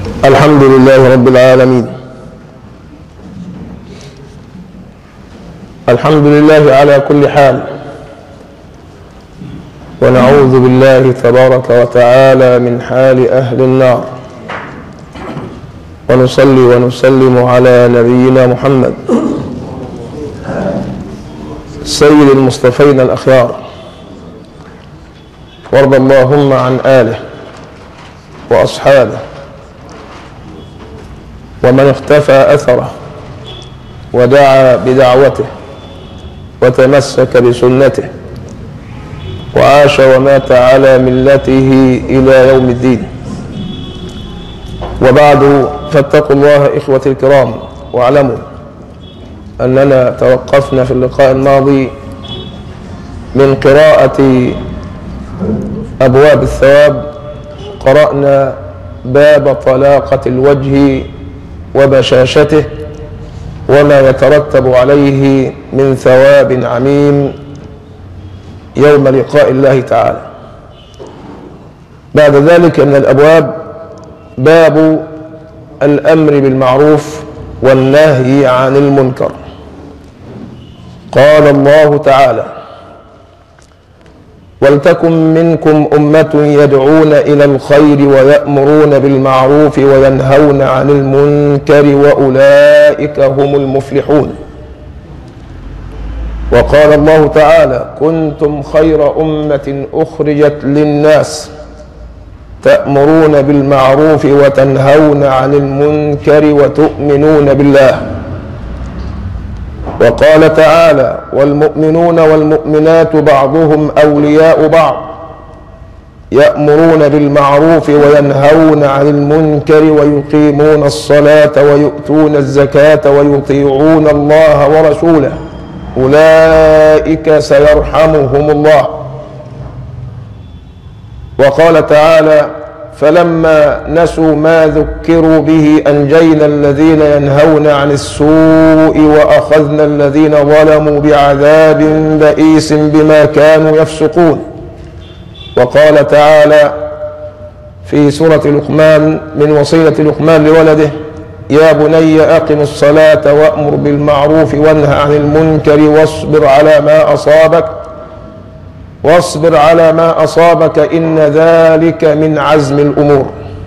الحمد لله رب العالمين الحمد لله على كل حال ونعوذ بالله تبارك وتعالى من حال أهل النار ونصلي ونسلم على نبينا محمد سيد المصطفين الأخيار وارض اللهم عن آله وأصحابه ومن اختفى أثره ودعا بدعوته وتمسك بسنته وعاش ومات على ملته إلى يوم الدين وبعد فاتقوا الله إخوتي الكرام واعلموا أننا توقفنا في اللقاء الماضي من قراءة أبواب الثواب قرأنا باب طلاقة الوجه وبشاشته وما يترتب عليه من ثواب عميم يوم لقاء الله تعالى بعد ذلك من الأبواب باب الأمر بالمعروف والنهي عن المنكر قال الله تعالى ولتكن منكم أمة يدعون إلى الخير ويأمرون بالمعروف وينهون عن المنكر وأولئك هم المفلحون وقال الله تعالى كنتم خير أمة أخرجت للناس تأمرون بالمعروف وتنهون عن المنكر وتؤمنون بالله وقال تعالى والمؤمنون والمؤمنات بعضهم أولياء بعض يأمرون بالمعروف وينهون عن المنكر ويقيمون الصلاة ويؤتون الزكاة ويطيعون الله ورسوله أولئك سيرحمهم الله وقال تعالى فلما نسوا ما ذكروا به أنجينا الذين ينهون عن السوء وأخذنا الذين ظلموا بعذاب بئيس بما كانوا يفسقون وقال تعالى في سورة لقمان من وصية لقمان لولده يا بني أقم الصلاة وأمر بالمعروف وانهى عن المنكر واصبر على ما أصابك واصبر على ما أصابك إن ذلك من عزم الأمور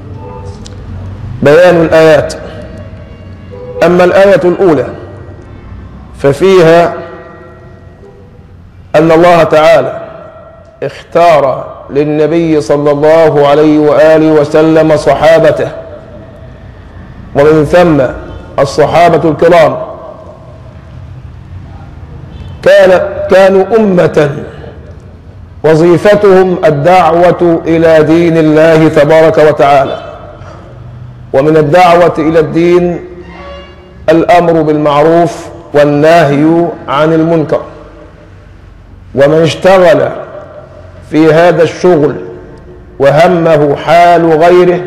بيان الآيات أما الآية الأولى ففيها أن الله تعالى اختار للنبي صلى الله عليه وآله وسلم صحابته ومن ثم الصحابة الكرام كان كانوا أمة وظيفتهم الدعوة إلى دين الله تبارك وتعالى ومن الدعوة إلى الدين الأمر بالمعروف والنهي عن المنكر ومن اشتغل في هذا الشغل وهمه حال غيره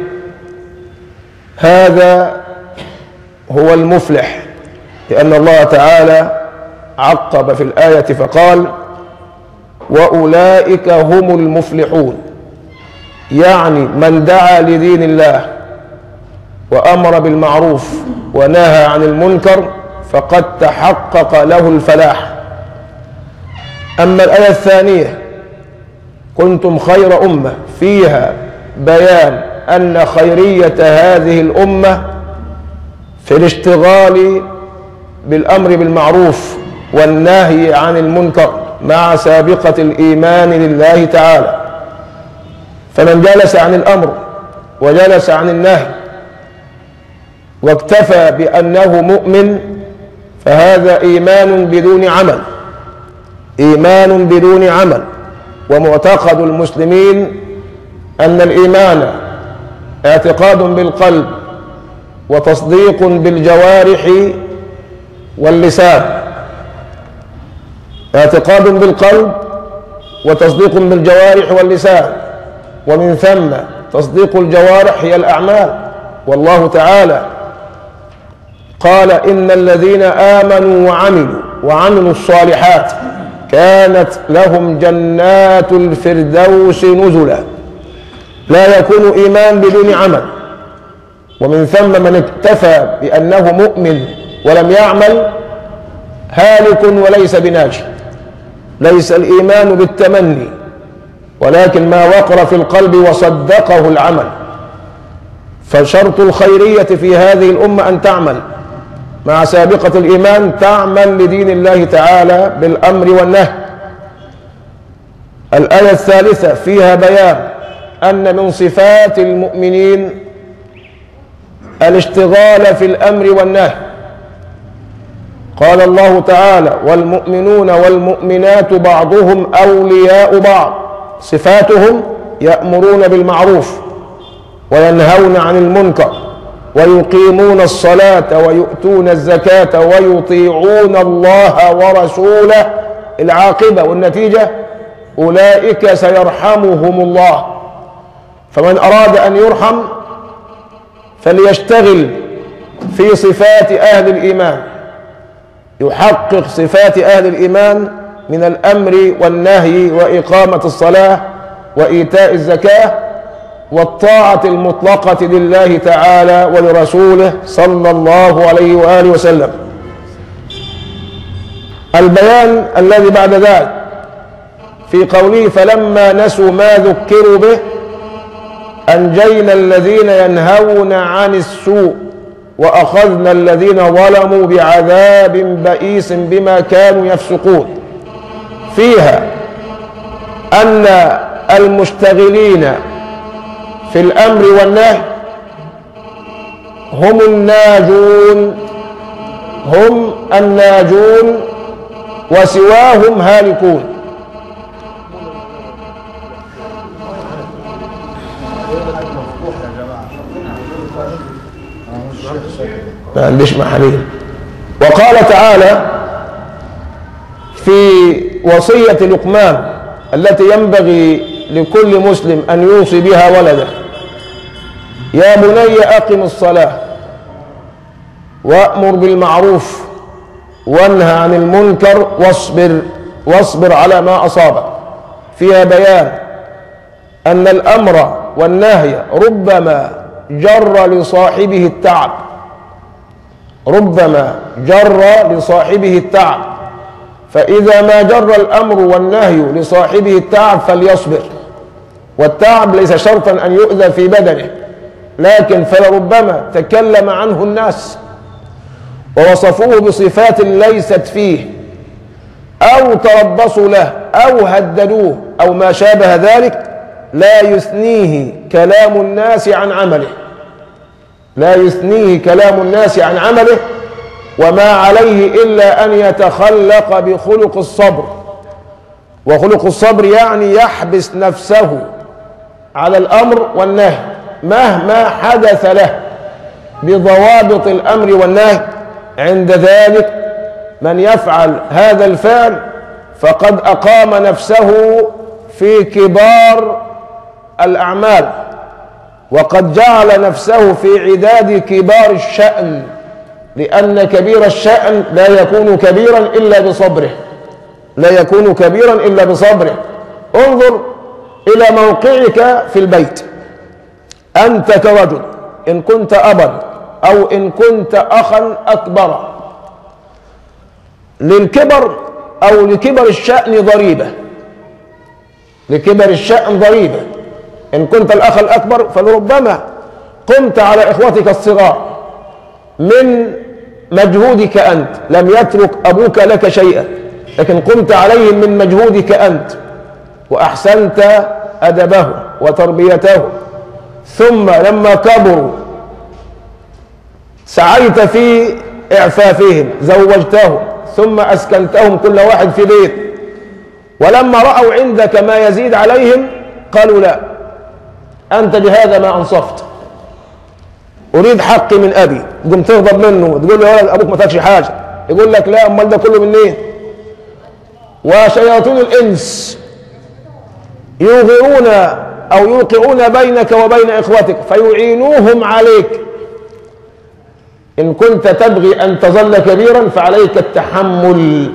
هذا هو المفلح لأن الله تعالى عقب في الآية فقال وأولئك هم المفلحون يعني من دعا لدين الله وأمر بالمعروف ونهى عن المنكر فقد تحقق له الفلاح أما الآية الثانية كنتم خير أمة فيها بيان أن خيرية هذه الأمة في الاشتغال بالأمر بالمعروف والنهي عن المنكر مع سابقة الإيمان لله تعالى فمن جلس عن الأمر وجلس عن النهي واكتفى بأنه مؤمن فهذا إيمان بدون عمل إيمان بدون عمل ومعتقد المسلمين أن الإيمان اعتقاد بالقلب وتصديق بالجوارح واللسان اعتقاد بالقلب وتصديق بالجوارح واللسان ومن ثم تصديق الجوارح هي الأعمال والله تعالى قال إن الذين آمنوا وعملوا وعملوا الصالحات كانت لهم جنات الفردوس نزلا لا يكون إيمان بدون عمل ومن ثم من اكتفى بأنه مؤمن ولم يعمل هالك وليس بناجي ليس الإيمان بالتمني ولكن ما وقر في القلب وصدقه العمل فشرط الخيرية في هذه الأمة أن تعمل مع سابقة الإيمان تعمل لدين الله تعالى بالأمر والنهي الآية الثالثة فيها بيان أن من صفات المؤمنين الاشتغال في الأمر والنهي قال الله تعالى والمؤمنون والمؤمنات بعضهم أولياء بعض صفاتهم يأمرون بالمعروف وينهون عن المنكر ويقيمون الصلاة ويؤتون الزكاة ويطيعون الله ورسوله العاقبة والنتيجة أولئك سيرحمهم الله فمن أراد أن يرحم فليشتغل في صفات أهل الإيمان يحقق صفات أهل الإيمان من الأمر والنهي وإقامة الصلاة وإيتاء الزكاة والطاعة المطلقة لله تعالى ولرسوله صلى الله عليه وآله وسلم البيان الذي بعد ذلك في قوله فلما نسوا ما ذكروا به أنجينا الذين ينهون عن السوء وأخذنا الذين ظلموا بعذاب بئيس بما كانوا يفسقون فيها أن المشتغلين في الأمر والنهي هم الناجون هم الناجون وسواهم هالكون ما عنديش محاليل وقال تعالى في وصية لقمان التي ينبغي لكل مسلم أن يوصي بها ولده يا بني أقم الصلاة وأمر بالمعروف وانهى عن المنكر واصبر واصبر على ما أصابك فيها بيان أن الأمر والنهي ربما جر لصاحبه التعب ربما جر لصاحبه التعب فإذا ما جر الأمر والنهي لصاحبه التعب فليصبر والتعب ليس شرطا أن يؤذى في بدنه لكن فلربما تكلم عنه الناس ووصفوه بصفات ليست فيه أو تربصوا له أو هددوه أو ما شابه ذلك لا يثنيه كلام الناس عن عمله لا يثنيه كلام الناس عن عمله وما عليه إلا أن يتخلق بخلق الصبر وخلق الصبر يعني يحبس نفسه على الأمر والنهي مهما حدث له بضوابط الأمر والنهي عند ذلك من يفعل هذا الفعل فقد أقام نفسه في كبار الأعمال وقد جعل نفسه في عداد كبار الشأن لأن كبير الشأن لا يكون كبيرا إلا بصبره لا يكون كبيرا إلا بصبره انظر إلى موقعك في البيت أنت كرجل إن كنت أبا أو إن كنت أخا أكبر للكبر أو لكبر الشأن ضريبة لكبر الشأن ضريبة إن كنت الأخ الأكبر فلربما قمت على إخوتك الصغار من مجهودك أنت لم يترك أبوك لك شيئا لكن قمت عليهم من مجهودك أنت وأحسنت أدبه وتربيته ثم لما كبروا سعيت في إعفافهم زوجتهم ثم أسكنتهم كل واحد في بيت ولما رأوا عندك ما يزيد عليهم قالوا لا أنت بهذا ما أنصفت أريد حقي من أبي تقوم تغضب منه تقول له يا ولد أبوك ما تاكش حاجة يقول لك لا أمال ده كله منين وشياطين الإنس يوغرون أو يوقعون بينك وبين إخوتك فيعينوهم عليك إن كنت تبغي أن تظل كبيرا فعليك التحمل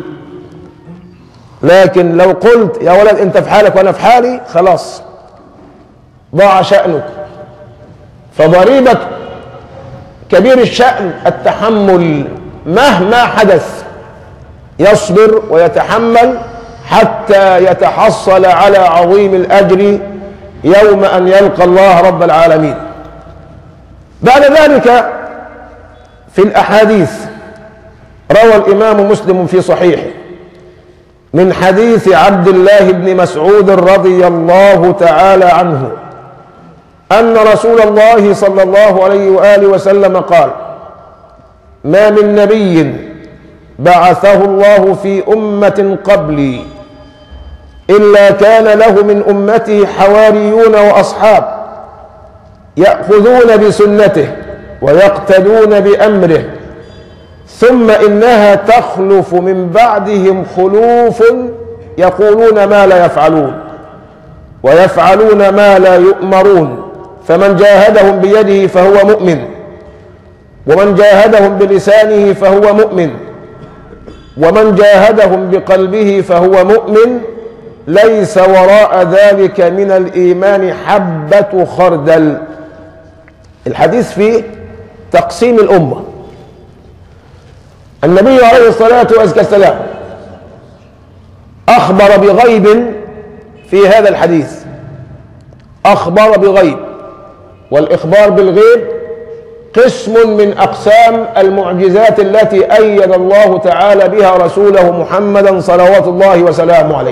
لكن لو قلت يا ولد أنت في حالك وأنا في حالي خلاص ضاع شأنك فضريبة كبير الشأن التحمل مهما حدث يصبر ويتحمل حتى يتحصل على عظيم الأجر يوم أن يلقى الله رب العالمين بعد ذلك في الأحاديث روى الإمام مسلم في صحيحه من حديث عبد الله بن مسعود رضي الله تعالى عنه أن رسول الله صلى الله عليه وآله وسلم قال ما من نبي بعثه الله في أمة قبلي إلا كان له من أمته حواريون وأصحاب يأخذون بسنته ويقتدون بأمره ثم إنها تخلف من بعدهم خلوف يقولون ما لا يفعلون ويفعلون ما لا يؤمرون فمن جاهدهم بيده فهو مؤمن ومن جاهدهم بلسانه فهو مؤمن ومن جاهدهم بقلبه فهو مؤمن ليس وراء ذلك من الإيمان حبة خردل الحديث فيه تقسيم الأمة النبي عليه الصلاة والسلام أخبر بغيب في هذا الحديث أخبر بغيب والإخبار بالغيب قسم من أقسام المعجزات التي أيد الله تعالى بها رسوله محمدا صلوات الله وسلامه عليه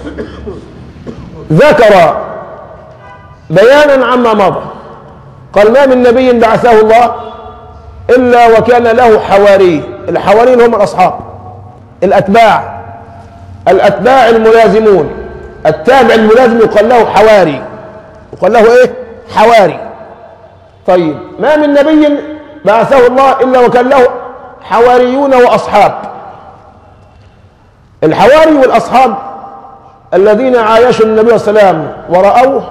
ذكر بيانا عما مضى قال ما من نبي بعثه الله إلا وكان له حواري الحواريين هم الأصحاب الأتباع الأتباع الملازمون التابع الملازم يقال له حواري يقال له إيه حواري طيب ما من نبي بعثه الله إلا وكان له حواريون وأصحاب الحواري والأصحاب الذين عايشوا النبي صلى الله عليه وسلم ورأوه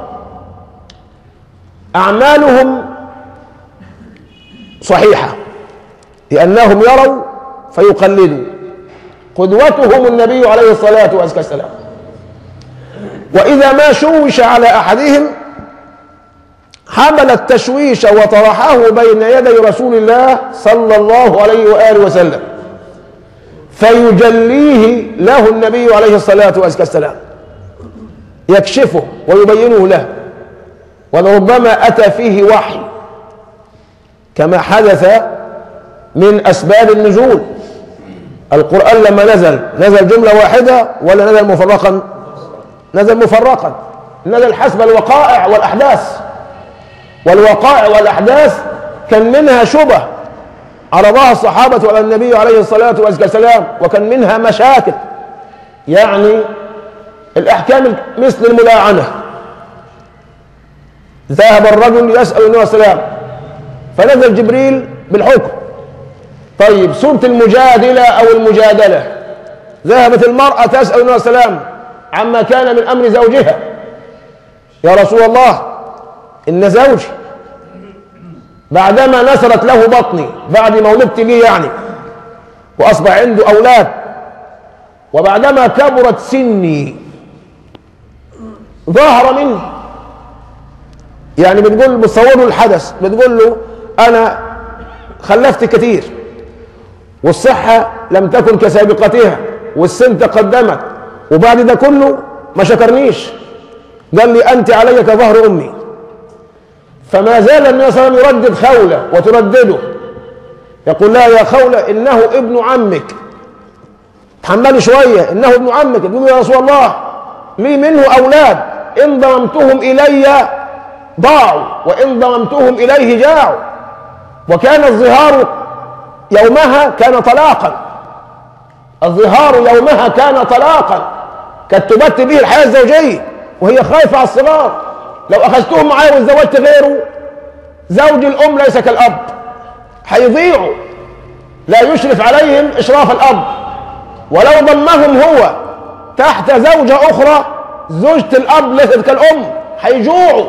أعمالهم صحيحة لأنهم يروا فيقلدوا قدوتهم النبي عليه الصلاة والسلام وإذا ما شوش على أحدهم حمل التشويش وطرحه بين يدي رسول الله صلى الله عليه وآله وسلم فيجليه له النبي عليه الصلاة والسلام يكشفه ويبينه له ولربما أتى فيه وحي كما حدث من أسباب النزول القرآن لما نزل نزل جملة واحدة ولا نزل مفرقا نزل مفرقا نزل حسب الوقائع والأحداث والوقائع والأحداث كان منها شبه عرضها الصحابة على النبي عليه الصلاة والسلام وكان منها مشاكل يعني الأحكام مثل الملاعنة ذهب الرجل يسأل النبي صلى الله عليه وسلم فنزل جبريل بالحكم طيب سورة المجادلة أو المجادلة ذهبت المرأة تسأل النبي صلى الله عليه وسلم عما كان من أمر زوجها يا رسول الله إن زوجي بعدما نسرت له بطني بعد ما ولدت لي يعني وأصبح عنده أولاد وبعدما كبرت سني ظهر مني يعني بتقول بتصور له الحدث بتقول له أنا خلفت كثير والصحة لم تكن كسابقتها والسن تقدمت وبعد ده كله ما شكرنيش قال لي أنت علي كظهر أمي فما زال النبي صلى الله عليه وسلم يردد خولة وتردده يقول لا يا خولة إنه ابن عمك تحملي شوية إنه ابن عمك تقول يا رسول الله لي منه أولاد إن ضممتهم إلي ضاعوا وإن ضممتهم إليه جاعوا وكان الظهار يومها كان طلاقا الظهار يومها كان طلاقا كانت تبت به الحياة الزوجية وهي خايفة على الصغار لو أخذتهم معايا وتزوجت غيره زوج الأم ليس كالأب هيضيعوا لا يشرف عليهم إشراف الأب ولو ضمهم هو تحت زوجة أخرى زوجة الأب ليست كالأم هيجوعوا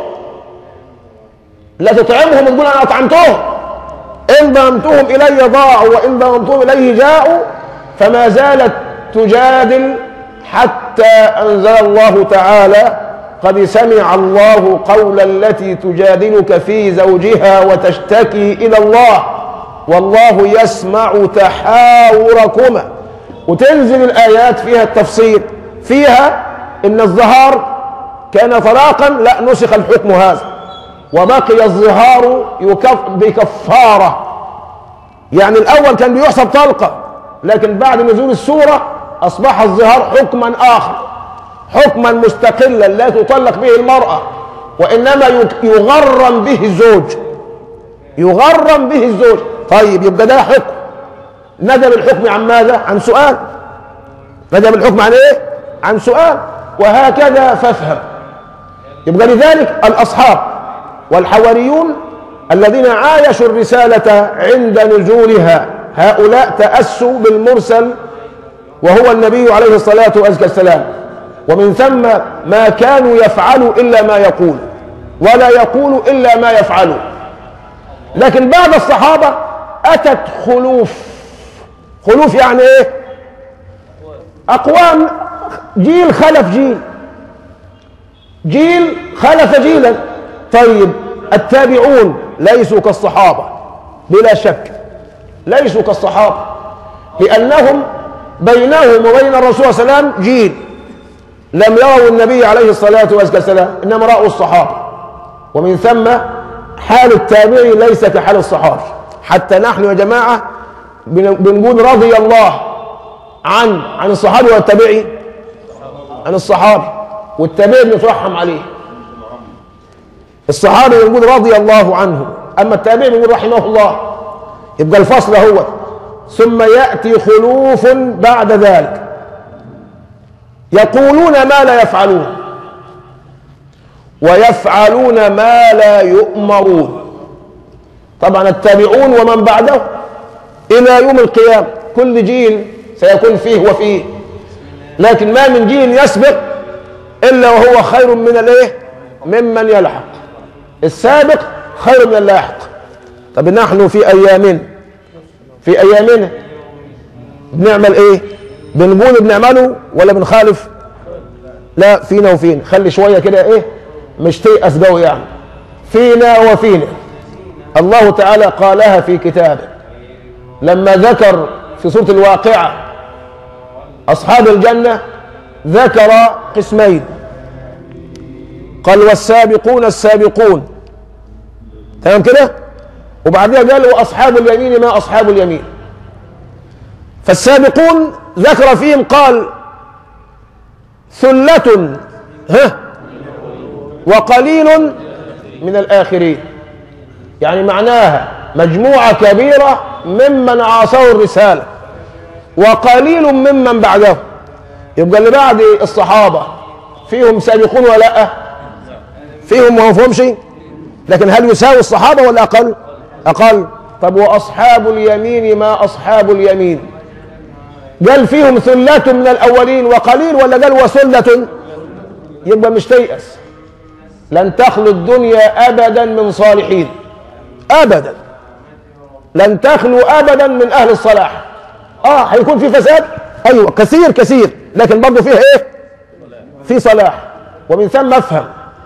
لا تطعمهم تقول أنا أطعمتهم إن ضممتهم إلي ضاعوا وإن ضممتهم إليه جاءوا فما زالت تجادل حتى أنزل الله تعالى قد سمع الله قول التي تجادلك في زوجها وتشتكي إلى الله والله يسمع تحاوركما وتنزل الآيات فيها التفصيل فيها إن الظهار كان طلاقا لا نسخ الحكم هذا وبقي الظهار يكف بكفارة يعني الأول كان بيحسب طلقة لكن بعد نزول السورة أصبح الظهار حكما آخر حكما مستقلا لا تطلق به المرأة وإنما يك- يغرم به الزوج يغرم به الزوج طيب يبقى ده حكم ندم الحكم عن ماذا؟ عن سؤال ندم الحكم عن ايه؟ عن سؤال وهكذا فافهم يبقى لذلك الأصحاب والحواريون الذين عايشوا الرسالة عند نزولها هؤلاء تأسوا بالمرسل وهو النبي عليه الصلاة والسلام ومن ثم ما كانوا يفعلوا إلا ما يقول ولا يقول إلا ما يفعل لكن بعد الصحابة أتت خلوف خلوف يعني إيه أقوام جيل خلف جيل جيل خلف جيلا طيب التابعون ليسوا كالصحابة بلا شك ليسوا كالصحابة لأنهم بينهم وبين الرسول صلى الله عليه وسلم جيل لم يروا النبي عليه الصلاة والسلام إنما رأوا الصحابة ومن ثم حال التابعي ليس كحال الصحابي حتى نحن يا جماعة بن- بنقول رضي الله عن عن الصحابي والتابعي عن الصحابي والتابعي بنترحم عليه الصحابي بنقول رضي الله عنه أما التابعي بنقول رحمه الله يبقى الفصل هو ثم يأتي خلوف بعد ذلك يقولون ما لا يفعلون ويفعلون ما لا يؤمرون طبعا التابعون ومن بعده إلى يوم القيامة كل جيل سيكون فيه وفيه لكن ما من جيل يسبق إلا وهو خير من الإيه ممن يلحق السابق خير من اللاحق طب نحن في أيامنا في أيامنا بنعمل إيه بنقول بنعمله ولا بنخالف لا فينا وفينا خلي شوية كده إيه مش تيأس قوي يعني فينا وفينا الله تعالى قالها في كتابه لما ذكر في سورة الواقعة أصحاب الجنة ذكر قسمين قال والسابقون السابقون تمام كده وبعدها قال واصحاب اليمين ما اصحاب اليمين فالسابقون ذكر فيهم قال ثلة ها وقليل من الآخرين يعني معناها مجموعة كبيرة ممن عاصروا الرسالة وقليل ممن بعده يبقى اللي بعد الصحابة فيهم سابقون ولا لا فيهم وما فيهمش لكن هل يساوي الصحابة ولا أقل أقل طب وأصحاب اليمين ما أصحاب اليمين قال فيهم ثلة من الأولين وقليل ولا قال وثلة يبقى مش تيأس لن تخلو الدنيا أبدا من صالحين أبدا لن تخلو أبدا من أهل الصلاح آه هيكون في فساد أيوة كثير كثير لكن برضه فيه إيه في صلاح ومن ثم افهم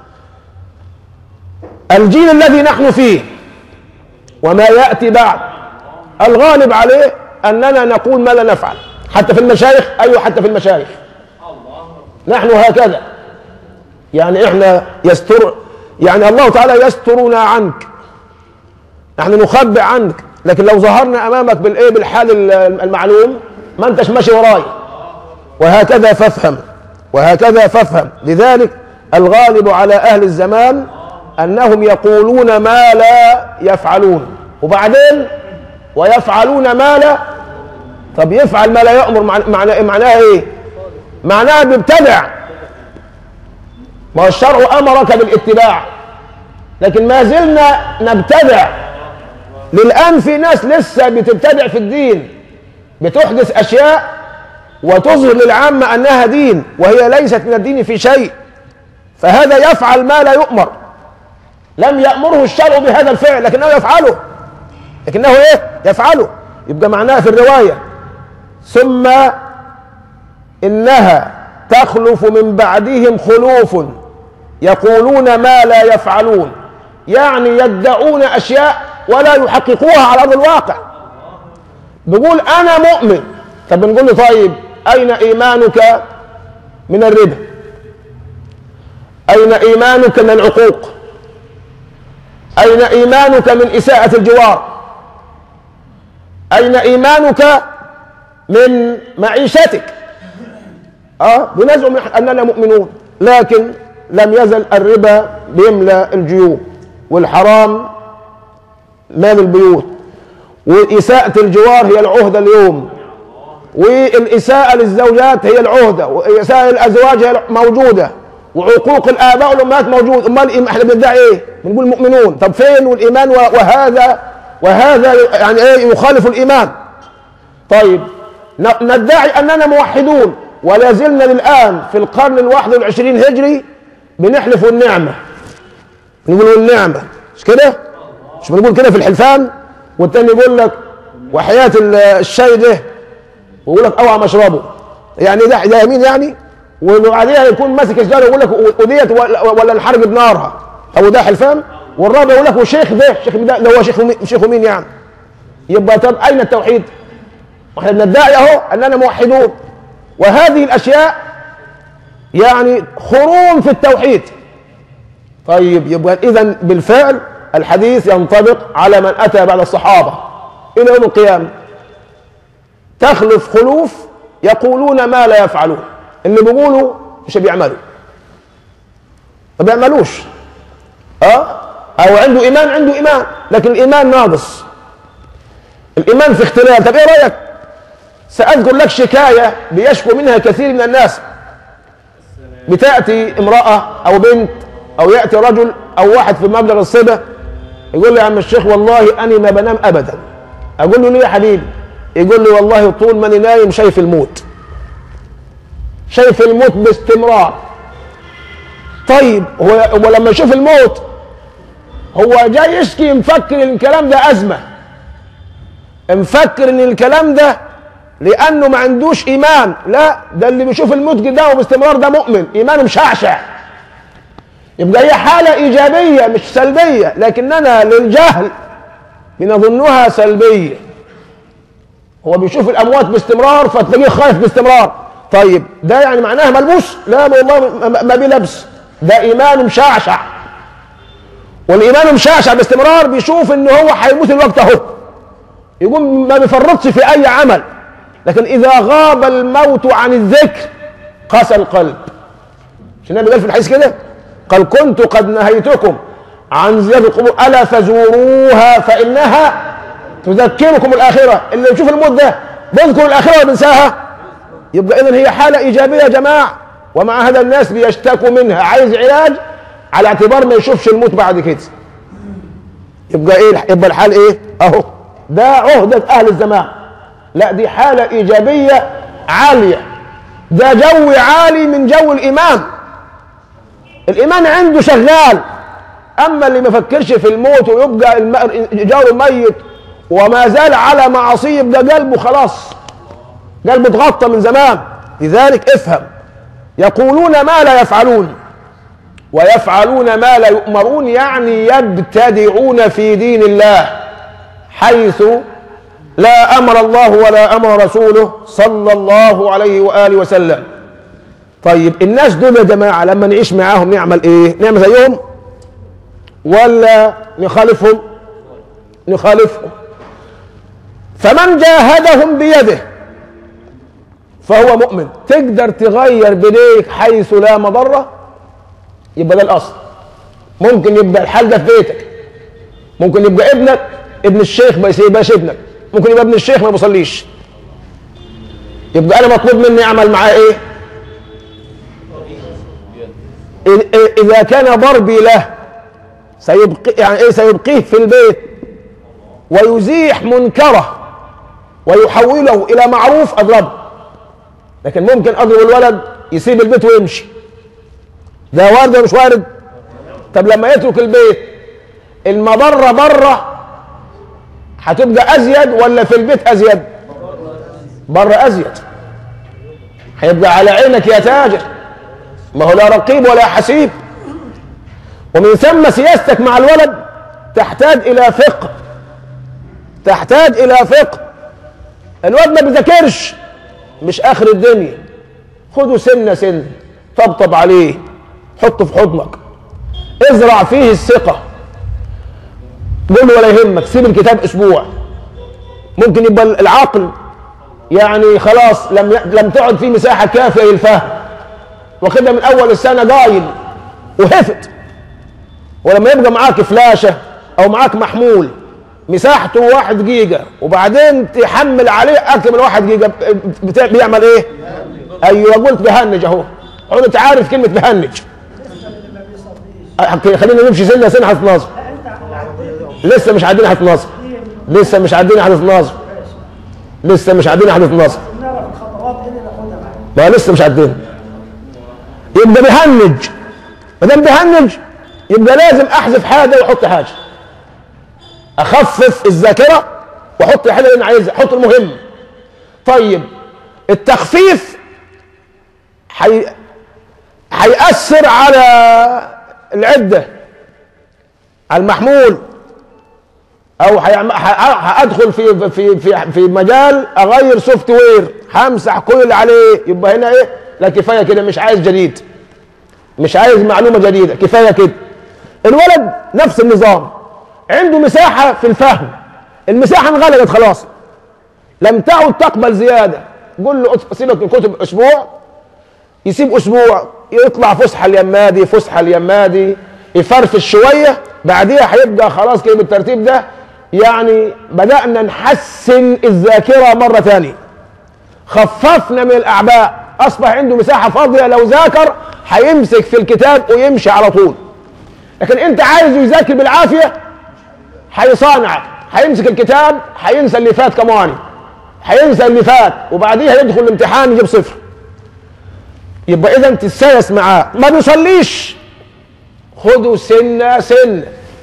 الجيل الذي نحن فيه وما يأتي بعد الغالب عليه أننا نقول ما لا نفعل حتى في المشايخ أيوة حتى في المشايخ نحن هكذا يعني إحنا يستر يعني الله تعالى يسترنا عنك نحن نخبئ عنك لكن لو ظهرنا أمامك بالإيه بالحال المعلوم ما أنتش ماشي وراي وهكذا فافهم وهكذا فافهم لذلك الغالب على أهل الزمان أنهم يقولون ما لا يفعلون وبعدين ويفعلون ما لا طب يفعل ما لا يأمر معناه معناها ايه معناها بيبتدع ما هو الشرع أمرك بالاتباع لكن ما زلنا نبتدع للآن في ناس لسه بتبتدع في الدين بتحدث أشياء وتظهر للعامة أنها دين وهي ليست من الدين في شيء فهذا يفعل ما لا يؤمر لم يأمره الشرع بهذا الفعل لكنه يفعله لكنه ايه يفعله يبقى معناها في الرواية ثم إنها تخلف من بعدهم خلوف يقولون ما لا يفعلون يعني يدعون أشياء ولا يحققوها على ارض الواقع بيقول انا مؤمن طب بنقول له طيب اين ايمانك من الربا اين ايمانك من العقوق اين ايمانك من اساءه الجوار اين ايمانك من معيشتك اه بنزعم اننا مؤمنون لكن لم يزل الربا بيملا الجيوب والحرام مال البيوت وإساءة الجوار هي العهدة اليوم والإساءة للزوجات هي العهدة وإساءة الأزواج هي موجودة وعقوق الآباء والأمهات موجود أمال إحنا بندعي إيه؟ بنقول مؤمنون طب فين والإيمان وهذا وهذا يعني إيه يخالف الإيمان طيب ندعي أننا موحدون ولا زلنا للآن في القرن الواحد والعشرين هجري بنحلف النعمة نقول النعمة مش كده؟ مش بنقول كده في الحلفان والتاني يقول لك وحياة الشاي ده ويقول لك اوعى مشربه يعني ده ده يمين يعني وبعديها يكون ماسك الشجره ويقول لك وديت ولا نحرق بنارها او ده حلفان والرابع يقول لك وشيخ ده شيخ ده اللي هو شيخ شيخ مين يعني يبقى طب اين التوحيد؟ واحنا بندعي اهو اننا موحدون وهذه الاشياء يعني خروم في التوحيد طيب يبقى اذا بالفعل الحديث ينطبق على من اتى بعد الصحابه الى يوم القيامه تخلف خلوف يقولون ما لا يفعلون اللي بيقولوا مش بيعملوا ما بيعملوش اه او عنده ايمان عنده ايمان لكن الايمان ناقص الايمان في اختلال طب ايه رايك ساذكر لك شكايه بيشكو منها كثير من الناس بتاتي امراه او بنت او ياتي رجل او واحد في مبلغ الصبا يقول لي يا عم الشيخ والله اني ما بنام ابدا اقول له ليه يا حبيبي يقول لي والله طول ما انا نايم شايف الموت شايف الموت باستمرار طيب هو ولما يشوف الموت هو جاي يشكي مفكر ان الكلام ده ازمه مفكر ان الكلام ده لانه ما عندوش ايمان لا ده اللي بيشوف الموت قدامه باستمرار ده مؤمن ايمانه مشعشع يبقى هي حاله ايجابيه مش سلبيه لكننا للجهل بنظنها سلبيه هو بيشوف الاموات باستمرار فتلاقيه خايف باستمرار طيب ده يعني معناها ملبوس لا والله ما بيلبس ده ايمان مشعشع والايمان مشعشع باستمرار بيشوف ان هو هيموت الوقت اهو يقوم ما بيفرطش في اي عمل لكن اذا غاب الموت عن الذكر قسى القلب مش النبي قال في الحديث كده قال كنت قد نهيتكم عن زيارة القبور ألا فزوروها فإنها تذكركم الآخرة اللي يشوف الموت ده بيذكر الآخرة وبينساها يبقى إذن هي حالة إيجابية يا جماعة ومع هذا الناس بيشتكوا منها عايز علاج على اعتبار ما يشوفش الموت بعد كده يبقى ايه يبقى الحال ايه اهو ده عهدة اهل الزمان لا دي حالة ايجابية عالية ده جو عالي من جو الايمان الايمان عنده شغال اما اللي ما فكرش في الموت ويبقى جاره ميت وما زال على معاصيه يبقى قلبه خلاص قلبه اتغطى من زمان لذلك افهم يقولون ما لا يفعلون ويفعلون ما لا يؤمرون يعني يبتدعون في دين الله حيث لا امر الله ولا امر رسوله صلى الله عليه واله وسلم طيب الناس دول يا جماعه لما نعيش معاهم نعمل ايه نعمل زيهم ولا نخالفهم نخالفهم فمن جاهدهم بيده فهو مؤمن تقدر تغير بيديك حيث لا مضره يبقى ده الاصل ممكن يبقى الحال ده في بيتك ممكن يبقى ابنك ابن الشيخ ما يبقاش ابنك ممكن يبقى ابن الشيخ ما يصليش يبقى انا مطلوب مني اعمل معاه ايه اذا كان ضربي له سيبقي يعني ايه سيبقيه في البيت ويزيح منكره ويحوله الى معروف اضربه لكن ممكن اضرب الولد يسيب البيت ويمشي ده وارد ولا مش وارد طب لما يترك البيت المضره بره هتبقى ازيد ولا في البيت ازيد بره ازيد هيبقى على عينك يا تاجر ما هو لا رقيب ولا حسيب ومن ثم سياستك مع الولد تحتاج الى فقه تحتاج الى فقه الواد ما بيذاكرش مش اخر الدنيا خده سنه سنه طبطب عليه حطه في حضنك ازرع فيه الثقه قول له ولا يهمك سيب الكتاب اسبوع ممكن يبقى العقل يعني خلاص لم ي... لم تعد فيه مساحه كافيه للفهم واخدها من اول السنه قايل وهفت ولما يبقى معاك فلاشه او معاك محمول مساحته واحد جيجا وبعدين تحمل عليه اكثر من واحد جيجا بتا... بيعمل ايه؟ ايوه قلت بهنج اهو هو انت عارف كلمه بهنج خلينا نمشي سنه سنه حديث ناصر لسه مش عادين حديث ناصر لسه مش عادين حديث ناصر لسه مش عادين حديث ناصر ما لسه مش عادين يبقى بيهنج ما دام بيهنج يبقى لازم احذف حاجه واحط حاجه اخفف الذاكره واحط الحاجه اللي انا عايزها احط المهم طيب التخفيف حي... هيأثر على العدة على المحمول او هيعم- ه- هادخل في في في في مجال اغير سوفت وير همسح كل اللي عليه يبقى هنا ايه لا كفايه كده مش عايز جديد مش عايز معلومه جديده كفايه كده الولد نفس النظام عنده مساحه في الفهم المساحه انغلقت خلاص لم تعد تقبل زياده قول له سيبك من كتب اسبوع يسيب اسبوع يطلع فسحه اليمادي فسحه اليمادي يفرفش شويه بعديها هيبقى خلاص كده بالترتيب ده يعني بدانا نحسن الذاكره مره ثانيه خففنا من الاعباء اصبح عنده مساحه فاضيه لو ذاكر هيمسك في الكتاب ويمشي على طول لكن انت عايزه يذاكر بالعافيه هيصانعك هيمسك الكتاب هينسى اللي فات كمان هينسى اللي فات وبعديها يدخل الامتحان يجيب صفر يبقى اذا تتسايس معاه ما بيصليش خده سنه سنه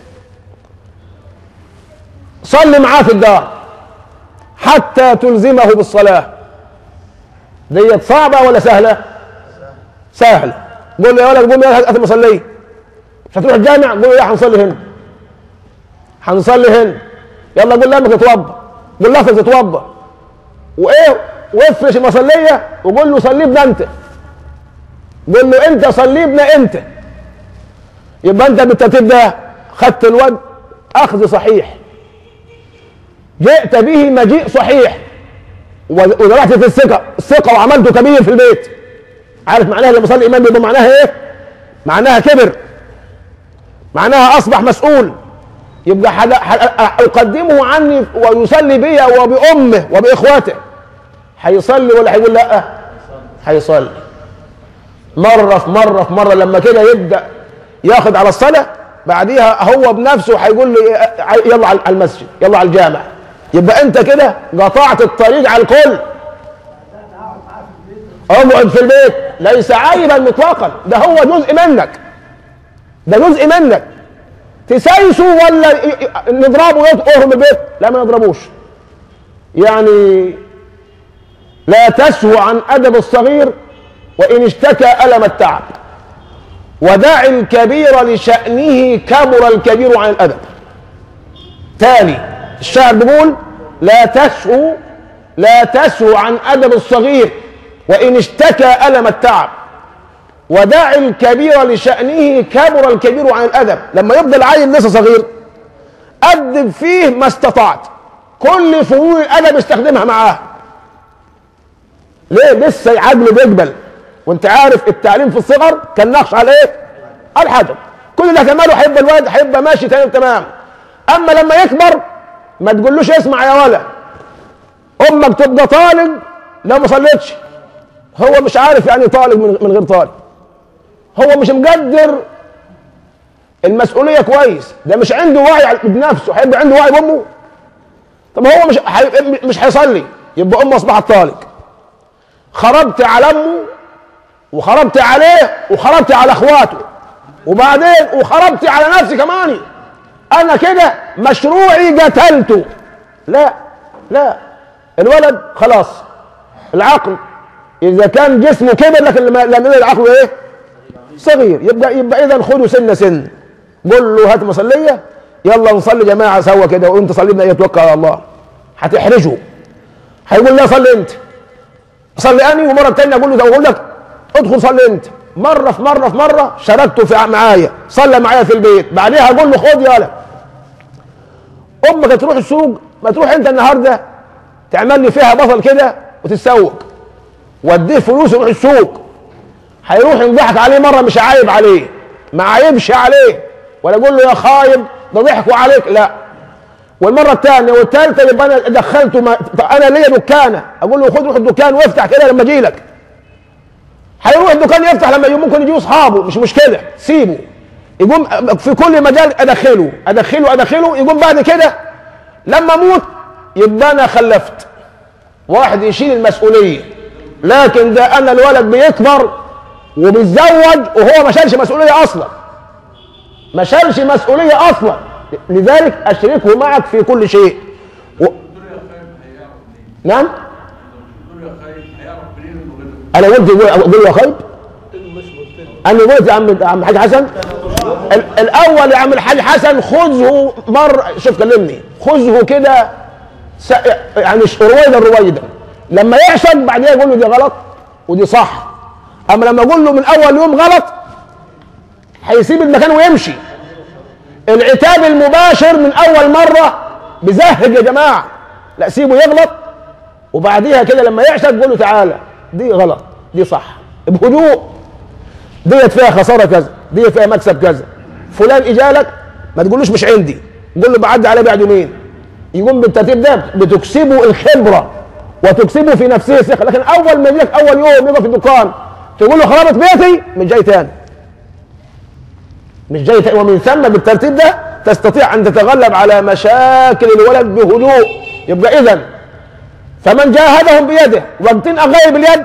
صلي معاه في الدار حتى تلزمه بالصلاه ديت صعبه ولا سهله سهله قول له يا ولد قوم يا هات المصليه مش هتروح الجامع قول له لا هنصلي هنا هنصلي هنا يلا قول لامك اتوضى قول لك تتوضى وايه وافرش المصليه وقول له صلي بنا انت قول له انت صلي بنا انت يبقى انت بالترتيب ده خدت الواد اخذ صحيح جئت به مجيء صحيح ودرعت في الثقه الثقه وعملته كبير في البيت عارف معناها لما يصلي امام يبقى معناها ايه؟ معناها كبر معناها اصبح مسؤول يبقى حد... حد... اقدمه عني ويصلي بي وبامه وباخواته هيصلي ولا هيقول لا؟ هيصلي مره في مره في مره لما كده يبدا ياخد على الصلاه بعديها هو بنفسه هيقول له يلا على المسجد يلا على الجامع يبقى انت كده قطعت الطريق على الكل اقعد في البيت ليس عيبا مطلقا ده هو جزء منك ده جزء منك تسايسه ولا نضربه يطهر من البيت لا ما نضربوش يعني لا تسهو عن ادب الصغير وان اشتكى الم التعب ودع الكبير لشأنه كبر الكبير عن الأدب تالي الشاعر بيقول لا تسهو لا تسهو عن أدب الصغير وإن اشتكى ألم التعب ودع الكبير لشأنه كبر الكبير عن الأدب لما يبدأ العيل لسه صغير أدب فيه ما استطعت كل فنون الأدب استخدمها معاه ليه لسه عقله بيقبل وانت عارف التعليم في الصغر كان نقش على ايه؟ على الحجر كل اللي اهتماله هيبقى الواد هيبقى ماشي تمام تمام اما لما يكبر ما تقولوش اسمع يا ولا امك تبقى طالب لو ما صليتش هو مش عارف يعني طالب من, من غير طالب هو مش مقدر المسؤوليه كويس ده مش عنده وعي بنفسه هيبقى عنده وعي بامه طب هو مش حي... مش هيصلي يبقى امه اصبحت طالق خربت على امه وخربت عليه وخربت على اخواته وبعدين وخربت على نفسي كمان انا كده مشروعي قتلته لا لا الولد خلاص العقل اذا كان جسمه كبر لكن لما لما العقل ايه صغير يبقى يبقى اذا خده سنه سن قول له هات مصليه يلا نصلي جماعه سوا كده وانت صلي بنا يتوكل على الله هتحرجه هيقول لا صلي انت صلي اني ومره تانية اقول له ده اقول لك ادخل صلي انت مره في مره في مره شاركته في معايا صلى معايا في البيت بعديها اقول له خد يالا امك تروح السوق ما تروح انت النهارده تعمل لي فيها بصل كده وتتسوق واديه فلوس يروح السوق هيروح يضحك عليه مره مش عايب عليه ما عايبش عليه ولا اقول له يا خايب ده ضحكوا عليك لا والمره الثانيه والثالثه يبقى انا دخلته ما... طب انا ليا دكانه اقول له خد روح الدكان وافتح كده لما اجي لك هيروح الدكان يفتح لما يجي ممكن يجوا اصحابه مش مشكله سيبه يقوم في كل مجال ادخله ادخله ادخله يقوم بعد كده لما اموت يبقى انا خلفت واحد يشيل المسؤوليه لكن ده انا الولد بيكبر وبيتزوج وهو ما شالش مسؤوليه اصلا ما شالش مسؤوليه اصلا لذلك اشركه معك في كل شيء و... نعم انا قلت اقول له يا خيب انا قلت يا عم عم الحاج حسن ال- الاول يا عم الحاج حسن خذه مر شوف كلمني خذه كده س... يعني ش- رويدا رويدا لما يعشق بعدين يقول له دي غلط ودي صح اما لما اقول له من اول يوم غلط هيسيب المكان ويمشي العتاب المباشر من اول مره بزهق يا جماعه لا سيبه يغلط وبعديها كده لما يعشق قول له تعالى دي غلط دي صح بهدوء ديت فيها خساره كذا دي فيها مكسب كذا فلان اجالك ما تقولوش مش عندي قول له بعدي عليه بعد يومين يقوم بالترتيب ده بتكسبه الخبره وتكسبه في نفسه ثقه لكن اول ما يجيك اول يوم يقف في الدكان تقول له خربت بيتي مش جاي تاني مش جاي تاني ومن ثم بالترتيب ده تستطيع ان تتغلب على مشاكل الولد بهدوء يبقى اذا فمن جاهدهم بيده وابتن غير باليد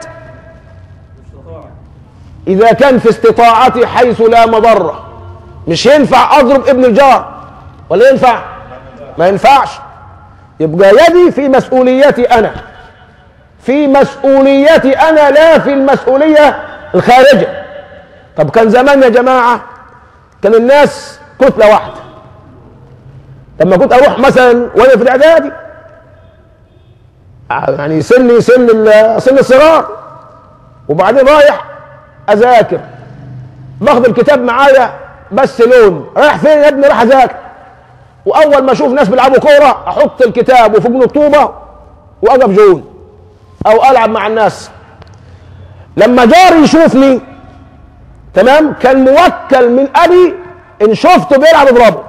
اذا كان في استطاعتي حيث لا مضره مش ينفع اضرب ابن الجار ولا ينفع ما ينفعش يبقى يدي في مسؤوليتي انا في مسؤوليتي انا لا في المسؤوليه الخارجه طب كان زمان يا جماعه كان الناس كتله واحده لما كنت اروح مثلا وانا في الاعدادي يعني سني سن ال- سن الصغار وبعدين رايح اذاكر باخد الكتاب معايا بس لون رايح فين يا ابني رايح اذاكر واول ما اشوف ناس بيلعبوا كوره احط الكتاب وفوق الطوبه واقف جون او العب مع الناس لما جاري يشوفني تمام كان موكل من ابي ان شفته بيلعب اضربه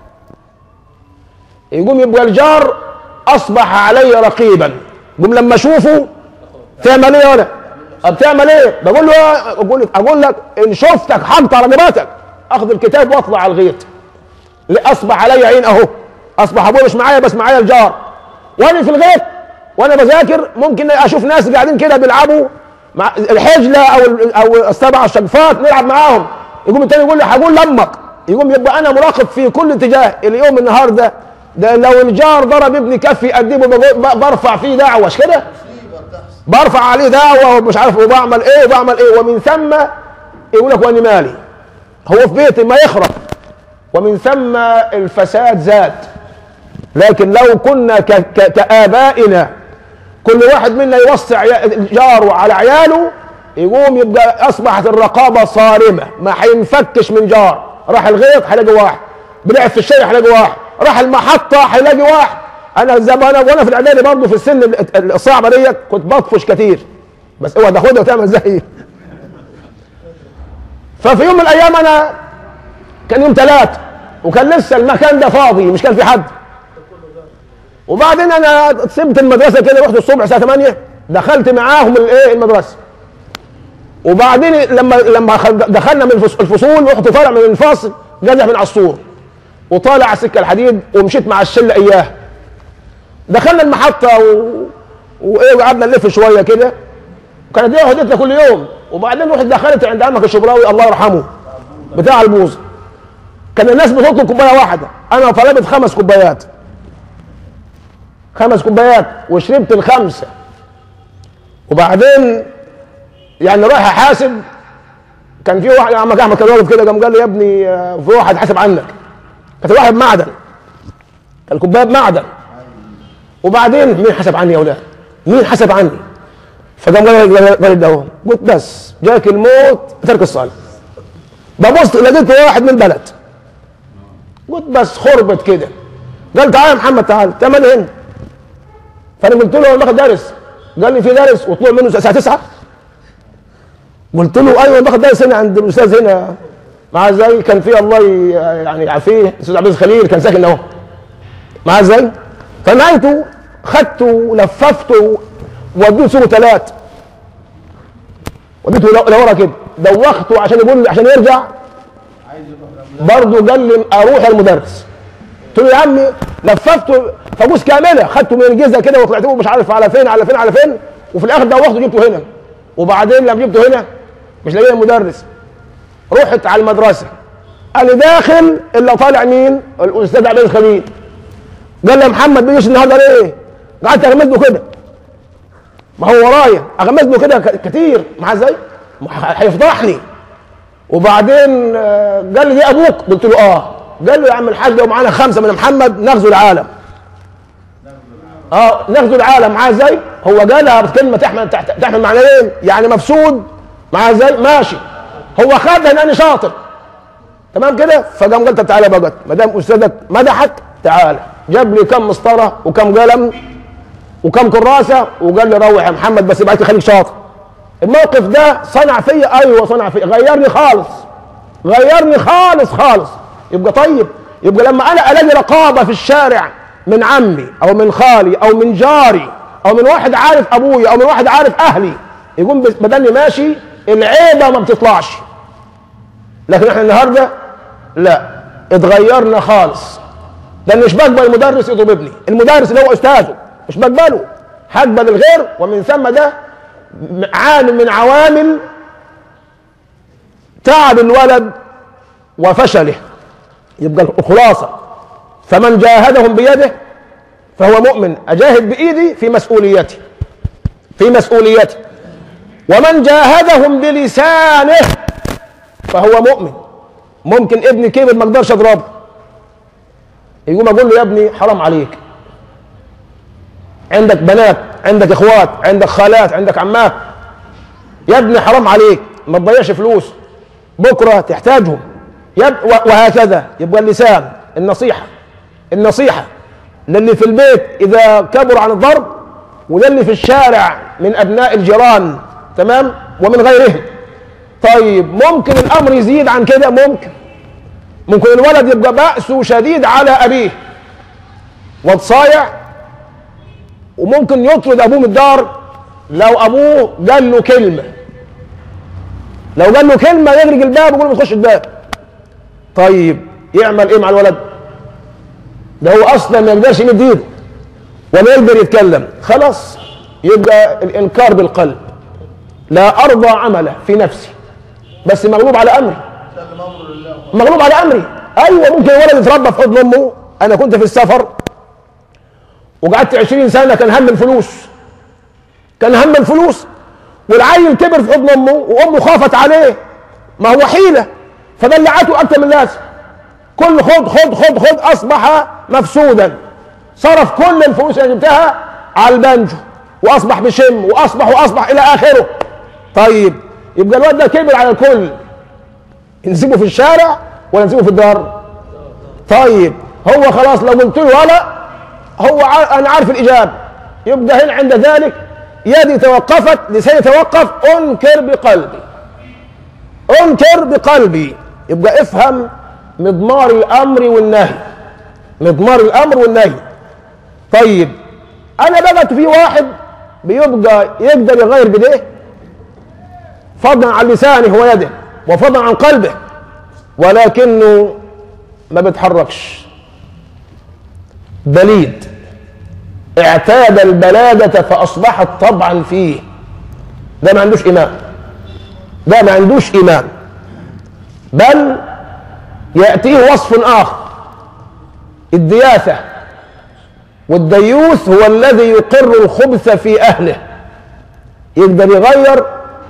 يقوم يبقى الجار اصبح علي رقيبا يقوم لما اشوفه تعمل ايه انا بتعمل ايه بقول له إيه؟ اقول لك اقول لك ان شفتك حقت على جبهتك اخذ الكتاب واطلع على الغيط لا، اصبح علي عين اهو اصبح ابوه مش معايا بس معايا الجار وانا في الغيط وانا بذاكر ممكن اشوف ناس قاعدين كده بيلعبوا مع الحجله او ال- او السبع الشقفات نلعب معاهم يقوم التاني يقول لي هقول لامك يقوم يبقى انا مراقب في كل اتجاه اليوم النهارده ده لو الجار ضرب ابني كفي اديبه بقول- ب- برفع فيه دعوه مش كده برفع عليه دعوه ومش عارف وبعمل ايه وبعمل ايه ومن ثم يقول لك وانا مالي هو في بيتي ما يخرب ومن ثم الفساد زاد لكن لو كنا ك- ك- كآبائنا كل واحد منا يوصي عيا- جاره على عياله يقوم يبقى اصبحت الرقابه صارمه ما هينفكش من جار راح الغيط هيلاقي واحد بلعب في الشارع هيلاقي واحد راح المحطه هيلاقي واحد انا زي ما انا وانا في الاعدادي برضه في السن ال- الصعبه ديت كنت بطفش كتير بس اوعى تاخدها وتعمل زيي ففي يوم من الايام انا كان يوم ثلاث وكان لسه المكان ده فاضي مش كان في حد وبعدين انا سبت المدرسه كده رحت الصبح الساعه 8 دخلت معاهم الايه المدرسه وبعدين لما لما خل- دخلنا من الفص- الفصول رحت طالع من الفصل جدع من على السور وطالع على السكه الحديد ومشيت مع الشله اياه دخلنا المحطه و... وايه وقعدنا نلف شويه كده كانت دي هديتنا كل يوم وبعدين رحت دخلت عند عمك الشبراوي الله يرحمه بتاع البوظ كان الناس بتطلب كوبايه واحده انا طلبت خمس كوبايات خمس كوبايات وشربت الخمسه وبعدين يعني رايح احاسب كان في واحد عمك احمد كان واقف كده قام قال لي يا ابني آه، في واحد حاسب عنك كانت واحد معدن كان الكوبايه بمعدن وبعدين مين حسب عني يا اولاد مين حسب عني فقام قال الراجل ده قلت بس جاك الموت ترك الصلاه ببص لقيت واحد من البلد قلت بس خربت كده قال تعالى يا محمد تعالى تعمل هنا فانا قلت له انا باخد درس قال لي في درس وطلوع منه الساعه 9 قلت له ايوه باخد درس هنا عند الاستاذ هنا مع ازاي كان في الله ي- يعني يعافيه الاستاذ عبد العزيز خليل كان ساكن اهو مع ازاي فنهايته خدته ولففته وديته سوق ثلاث وديته ل- لورا كده دوخته عشان يقول عشان يرجع برضه قال لي اروح المدرس قلت له يا عمي لففته فبوس كامله خدته من الجزء كده وطلعت له مش عارف على فين على فين على فين وفي الاخر دوخته جبته هنا وبعدين لما جبته هنا مش لاقي المدرس رحت على المدرسه قال لي داخل الا طالع مين؟ الاستاذ عبد العزيز خليل قال لي يا محمد بيجيش النهارده ليه؟ قعدت اغمز له كده ما هو ورايا اغمز له كده ك- كتير مع ازاي؟ ما ح- هيفضحني وبعدين آه، قال لي دي ابوك قلت له اه قال له يا عم الحاج لو معانا خمسه من محمد نغزو العالم اه نغزو العالم معاه ازاي؟ هو قالها بكلمه تحمل تحت- تحمل معنيين يعني مفسود معاه ازاي؟ ماشي هو خدها لاني شاطر تمام كده؟ فقام قال طب تعالى بقى ما دام استاذك مدحك تعالى جاب لي كم مسطره وكم قلم وكم كراسه وقال لي روح يا محمد بس يبقى خليك شاطر الموقف ده صنع فيا ايوه صنع فيا غيرني خالص غيرني خالص خالص يبقى طيب يبقى لما انا الاقي رقابه في الشارع من عمي او من خالي او من جاري او من واحد عارف ابويا او من واحد عارف اهلي يقوم بس- بدلني ماشي العيبه ما بتطلعش لكن احنا النهارده لا اتغيرنا خالص ده مش بقبل المدرس يضرب ابني المدرس اللي هو استاذه مش بقبله هقبل الغير ومن ثم ده عامل من عوامل تعب الولد وفشله يبقى الخلاصه فمن جاهدهم بيده فهو مؤمن اجاهد بايدي في مسؤوليتي في مسؤوليتي ومن جاهدهم بلسانه فهو مؤمن ممكن ابني كبر ما اقدرش اضربه يقوم اقول له يا ابني حرام عليك عندك بنات عندك اخوات عندك خالات عندك عمات يا ابني حرام عليك ما تضيعش فلوس بكره تحتاجهم يب وهكذا يبقى اللسان النصيحه النصيحه للي في البيت اذا كبر عن الضرب وللي في الشارع من ابناء الجيران تمام ومن غيرهم طيب ممكن الامر يزيد عن كده ممكن ممكن الولد يبقى بأسه شديد على ابيه وتصايع وممكن يطرد ابوه من الدار لو ابوه قال له كلمه لو قال له كلمه يغرق الباب ويقول له ما تخش الباب طيب يعمل ايه مع الولد ده هو اصلا ما يقدرش يمد ايده ولا يقدر يتكلم خلاص يبقى الانكار بالقلب لا ارضى عمله في نفسي بس مغلوب على امري مغلوب على امري ايوه ممكن الولد يتربى في حضن امه انا كنت في السفر وقعدت 20 سنه كان هم الفلوس كان هم الفلوس والعيل كبر في حضن امه وامه خافت عليه ما هو حيله فدلعته اكتر من اللازم كل خد خد خد خد اصبح مفسودا صرف كل الفلوس اللي جبتها على البنجو واصبح بشم واصبح واصبح الى اخره طيب يبقى الواد ده كبر على الكل نسيبه في الشارع ولا نسيبه في الدار طيب هو خلاص لو قلت له ولا هو ع- انا عارف الاجابه يبقى هنا عند ذلك يدي توقفت لساني توقف انكر بقلبي انكر بقلبي يبقى افهم مضمار الامر والنهي مضمار الامر والنهي طيب انا بقت في واحد بيبقى يقدر يغير بايديه فضلا عن لسانه ويده وفضلا عن قلبه ولكنه ما بيتحركش بليد اعتاد البلادة فأصبحت طبعا فيه ده ما عندوش إيمان ده ما عندوش إيمان بل يأتيه وصف آخر الدياثة والديوث هو الذي يقر الخبث في أهله يقدر يغير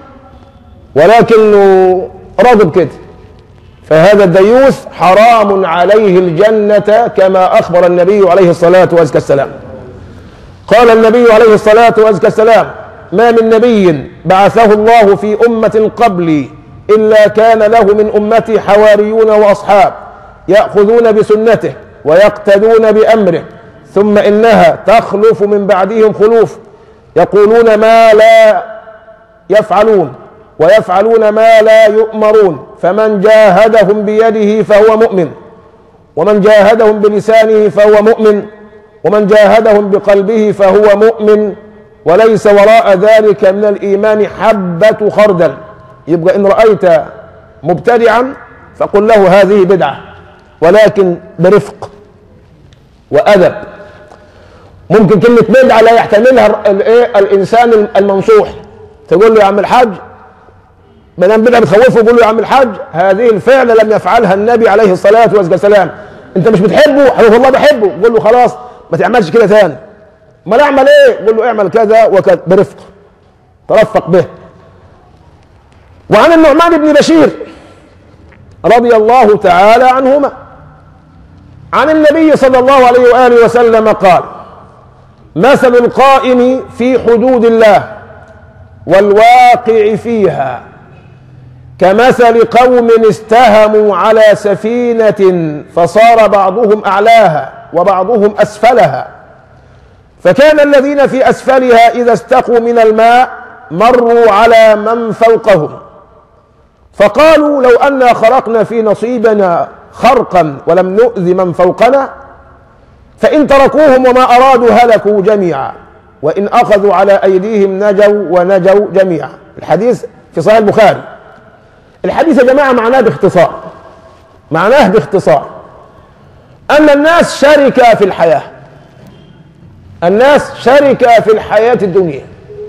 ولكنه راغب كده فهذا الديوث حرام عليه الجنة كما أخبر النبي عليه الصلاة والسلام قال النبي عليه الصلاة والسلام ما من نبي بعثه الله في أمة قبلي إلا كان له من أمتي حواريون وأصحاب يأخذون بسنته ويقتدون بأمره ثم إنها تخلف من بعدهم خلوف يقولون ما لا يفعلون ويفعلون ما لا يؤمرون فمن جاهدهم بيده فهو مؤمن ومن جاهدهم بلسانه فهو مؤمن ومن جاهدهم بقلبه فهو مؤمن وليس وراء ذلك من الإيمان حبة خردل يبقى إن رأيت مبتدعا فقل له هذه بدعة ولكن برفق وأدب ممكن كلمة بدعة لا يحتملها الايه الإنسان المنصوح تقول له يا عم الحاج ما دام بدعة بتخوفه يقول له يا عم الحاج هذه الفعلة لم يفعلها النبي عليه الصلاة والسلام أنت مش بتحبه؟ حبيب الله بحبه قول له خلاص ما تعملش كده ثاني ما اعمل ايه قول له اعمل كذا وكذا برفق ترفق به وعن النعمان بن بشير رضي الله تعالى عنهما عن النبي صلى الله عليه واله وسلم قال مثل القائم في حدود الله والواقع فيها كمثل قوم استهموا على سفينه فصار بعضهم اعلاها وبعضهم اسفلها فكان الذين في اسفلها اذا استقوا من الماء مروا على من فوقهم فقالوا لو انا خرقنا في نصيبنا خرقا ولم نؤذ من فوقنا فان تركوهم وما ارادوا هلكوا جميعا وان اخذوا على ايديهم نجوا ونجوا جميعا الحديث في صحيح البخاري الحديث يا جماعه معناه باختصار معناه باختصار ان الناس شركه في الحياه الناس شركة في الحياة الدنيا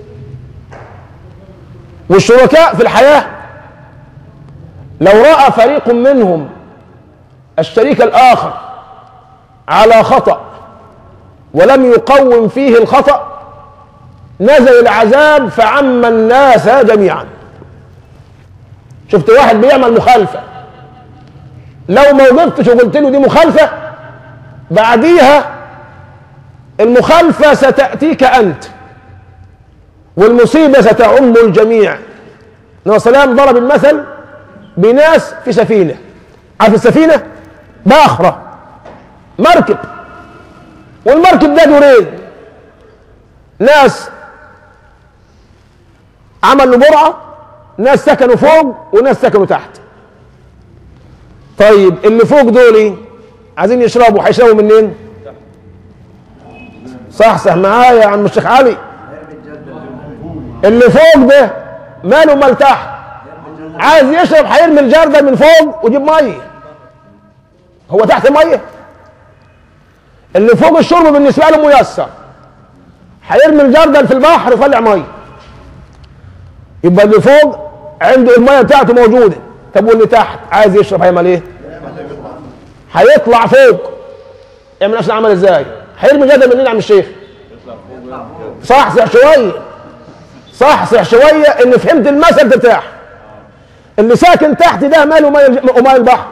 والشركاء في الحياة لو رأى فريق منهم الشريك الآخر على خطأ ولم يقوم فيه الخطأ نزل العذاب فعم الناس جميعا شفت واحد بيعمل مخالفة لو ما وقفتش وقلت له دي مخالفة بعديها المخالفة ستأتيك أنت والمصيبة ستعم الجميع النبي صلى الله عليه وسلم ضرب المثل بناس في سفينة عارف السفينة باخرة مركب والمركب ده دورين ناس عملوا برعة ناس سكنوا فوق وناس سكنوا تحت طيب اللي فوق دول عايزين يشربوا هيشربوا منين؟ صحصح معايا يا عم الشيخ علي اللي فوق ده ماله مال تحت عايز يشرب هيرمي الجردل من فوق ويجيب ميه هو تحت ميه اللي فوق الشرب بالنسبه له ميسر هيرمي الجردل في البحر يطلع ميه يبقى اللي فوق عنده الميه بتاعته موجوده طب واللي تحت عايز يشرب هيعمل ايه؟ هيطلع فوق يعمل نفس العمل ازاي؟ هيرمي جردل منين يا عم الشيخ؟ صحصح شويه صحصح شويه ان فهمت المثل ترتاح اللي ساكن تحت ده ماله ماء وماء البحر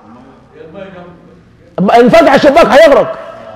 ان فتح الشباك هيغرق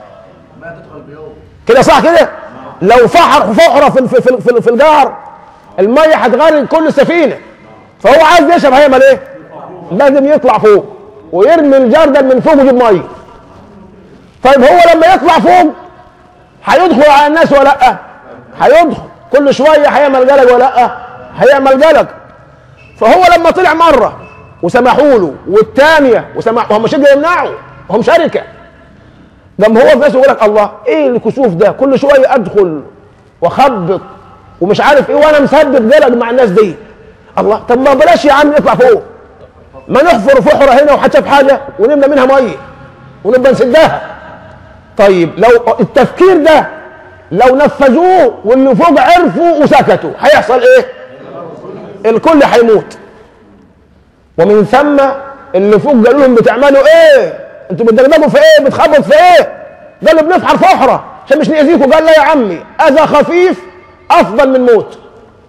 كده صح كده لو فحر فحره في في في, في, في الجار الميه هتغرق كل السفينه فهو عايز يشرب هيعمل ايه؟ لازم يطلع فوق ويرمي الجردل من فوق ويجيب ميه طيب هو لما يطلع فوق هيدخل على الناس ولا لا؟ هيدخل كل شويه هيعمل جلج ولا لا؟ هيعمل جلج فهو لما طلع مره وسمحوا له والثانيه وسمحوا هم مش يقدروا يمنعوا هم شركه لما هو في ناس يقول لك الله ايه الكسوف ده كل شويه ادخل واخبط ومش عارف ايه وانا مسبب جلج مع الناس دي الله طب ما بلاش يا عم نطلع فوق ما نحفر فحره هنا وحتى حاجه ونملى منها ميه ونبقى نسدها طيب لو التفكير ده لو نفذوه واللي فوق عرفوا وسكتوا هيحصل ايه الكل هيموت ومن ثم اللي فوق قالوا لهم بتعملوا ايه انتوا بتدغدغوا في ايه بتخبط في ايه قالوا بنفحر فحره عشان مش نأذيكوا قال لا يا عمي اذى خفيف افضل من موت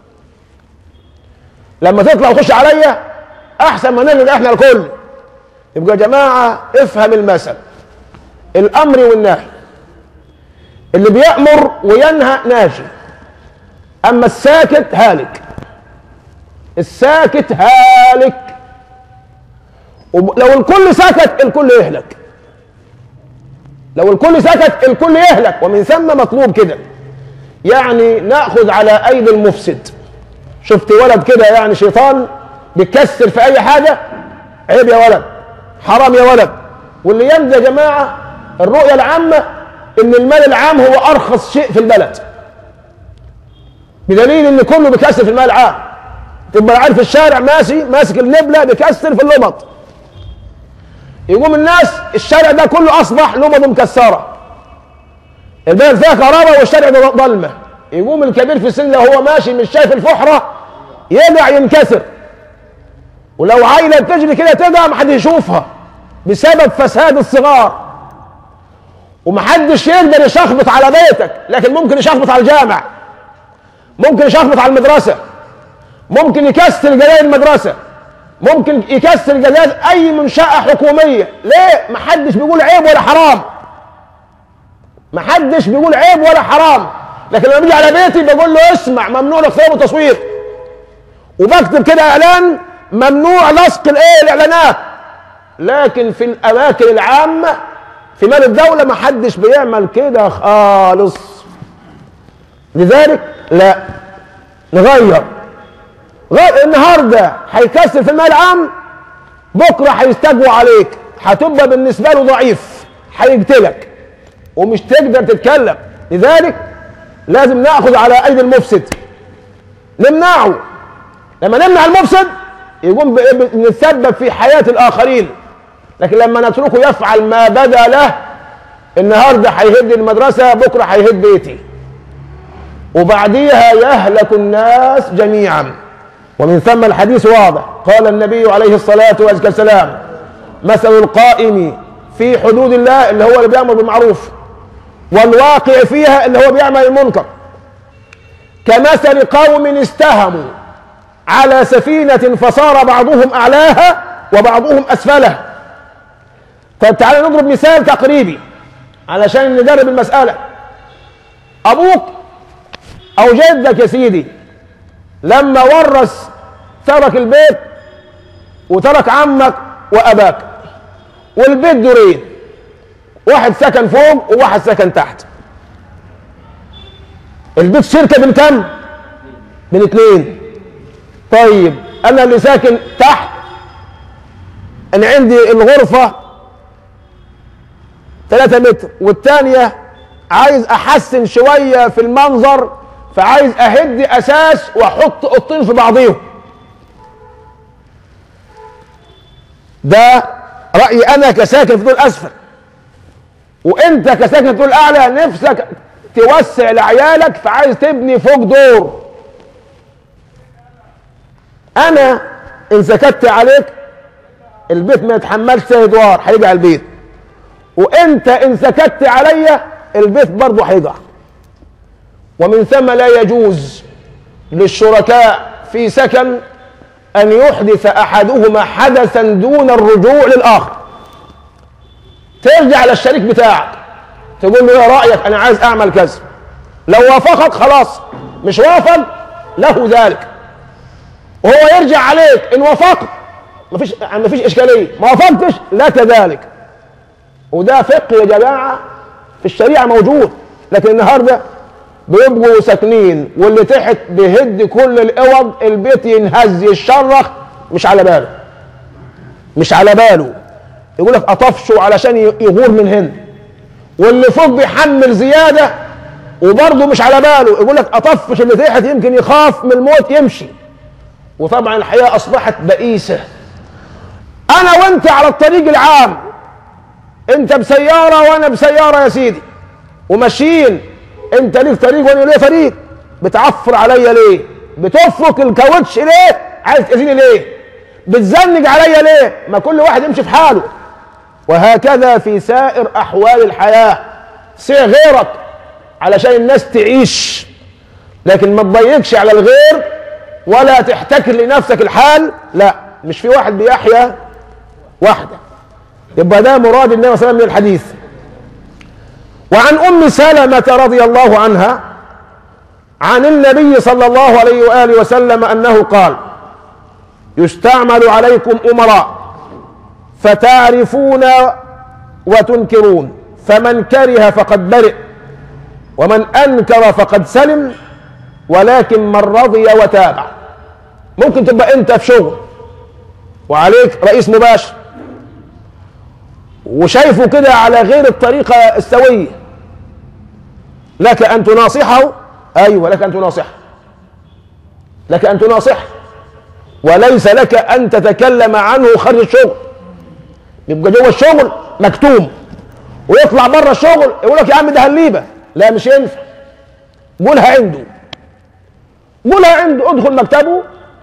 لما تطلع وتخش عليا احسن ما نغرق احنا الكل يبقى يا جماعه افهم المثل الامر والنهي اللي بيأمر وينهى ناجي أما الساكت هالك الساكت هالك لو الكل سكت الكل يهلك لو الكل سكت الكل يهلك ومن ثم مطلوب كده يعني ناخذ على ايدي المفسد شفت ولد كده يعني شيطان بيكسر في اي حاجه عيب يا ولد حرام يا ولد واللي ينزل يا جماعه الرؤيه العامه ان المال العام هو ارخص شيء في البلد بدليل ان كله بيكسر في المال العام تبقى عارف الشارع ماشي ماسك النبله بيكسر في اللمط يقوم الناس الشارع ده كله اصبح لمض مكسره البلد فيها كهرباء والشارع ده ضلمه يقوم الكبير في السن هو ماشي مش شايف الفحره يقع ينكسر ولو عيله بتجري كده تقع محدش يشوفها بسبب فساد الصغار ومحدش يقدر يشخبط على بيتك لكن ممكن يشخبط على الجامع ممكن يشخبط على المدرسه ممكن يكسر جلايل المدرسه ممكن يكسر جلايل اي منشاه حكوميه ليه محدش بيقول عيب ولا حرام محدش بيقول عيب ولا حرام لكن لما بيجي على بيتي بقول له اسمع ممنوع الاختيار والتصوير وبكتب كده اعلان ممنوع لصق الايه الاعلانات لكن في الاماكن العامه في مال الدوله ما حدش بيعمل كده خالص لذلك لا نغير غير النهارده هيكسر في المال العام بكره هيستجوى عليك هتبقى بالنسبه له ضعيف هيقتلك ومش تقدر تتكلم لذلك لازم ناخذ على ايدي المفسد نمنعه لما نمنع المفسد يقوم نتسبب في حياه الاخرين لكن لما نتركه يفعل ما بدا له النهارده هيهد المدرسه بكره هيهد بيتي وبعديها يهلك الناس جميعا ومن ثم الحديث واضح قال النبي عليه الصلاه والسلام مثل القائم في حدود الله اللي هو اللي بيامر بالمعروف والواقع فيها اللي هو بيعمل المنكر كمثل قوم استهموا على سفينة فصار بعضهم أعلاها وبعضهم أسفلها طيب تعالى نضرب مثال تقريبي علشان ندرب المسألة أبوك أو جدك يا سيدي لما ورث ترك البيت وترك عمك وأباك والبيت دورين واحد سكن فوق وواحد سكن تحت البيت شركة بين كام؟ بين اتنين طيب انا اللي ساكن تحت انا عندي الغرفة ثلاثة متر والتانية عايز احسن شوية في المنظر فعايز اهد اساس واحط اوضتين في بعضيهم ده رأيي انا كساكن في دول اسفل وانت كساكن في دول اعلى نفسك توسع لعيالك فعايز تبني فوق دور انا ان سكت عليك البيت ما يتحملش ثلاث ادوار هيقع البيت وانت ان سكت عليا البيت برضه هيقع ومن ثم لا يجوز للشركاء في سكن ان يحدث احدهما حدثا دون الرجوع للاخر ترجع للشريك بتاعك تقول له ايه رايك انا عايز اعمل كذا لو وافقك خلاص مش وافق له ذلك وهو يرجع عليك ان وافقت مفيش مفيش اشكاليه ما وافقتش لا كذلك وده فقه يا جماعه في الشريعه موجود لكن النهارده بيبقوا ساكنين واللي تحت بيهد كل الاوض البيت ينهز يشرخ مش على باله مش على باله يقول لك اطفشه علشان يغور من هنا واللي فوق بيحمل زياده وبرضه مش على باله يقول لك اطفش اللي تحت يمكن يخاف من الموت يمشي وطبعا الحياه اصبحت بئيسه انا وانت على الطريق العام انت بسياره وانا بسياره يا سيدي وماشيين انت ليك طريق وانا ليا طريق بتعفر عليا ليه بتفرك الكاوتش ليه عايز تاذيني ليه بتزنج عليا ليه ما كل واحد يمشي في حاله وهكذا في سائر احوال الحياه سع غيرك علشان الناس تعيش لكن ما تضيقش على الغير ولا تحتكر لنفسك الحال لا مش في واحد بيحيا وحده يبقى ده مراد النبي صلى الله عليه وسلم من الحديث وعن ام سلمه رضي الله عنها عن النبي صلى الله عليه واله وسلم انه قال يستعمل عليكم امراء فتعرفون وتنكرون فمن كره فقد برئ ومن انكر فقد سلم ولكن من رضي وتابع ممكن تبقى انت في شغل وعليك رئيس مباشر وشايفه كده على غير الطريقة السوية لك أن تناصحه أيوة لك أن تناصحه لك أن تناصحه وليس لك أن تتكلم عنه خارج الشغل يبقى جوه الشغل مكتوم ويطلع بره الشغل يقول لك يا عم ده هليبة لا مش ينفع قولها عنده قولها عنده ادخل مكتبه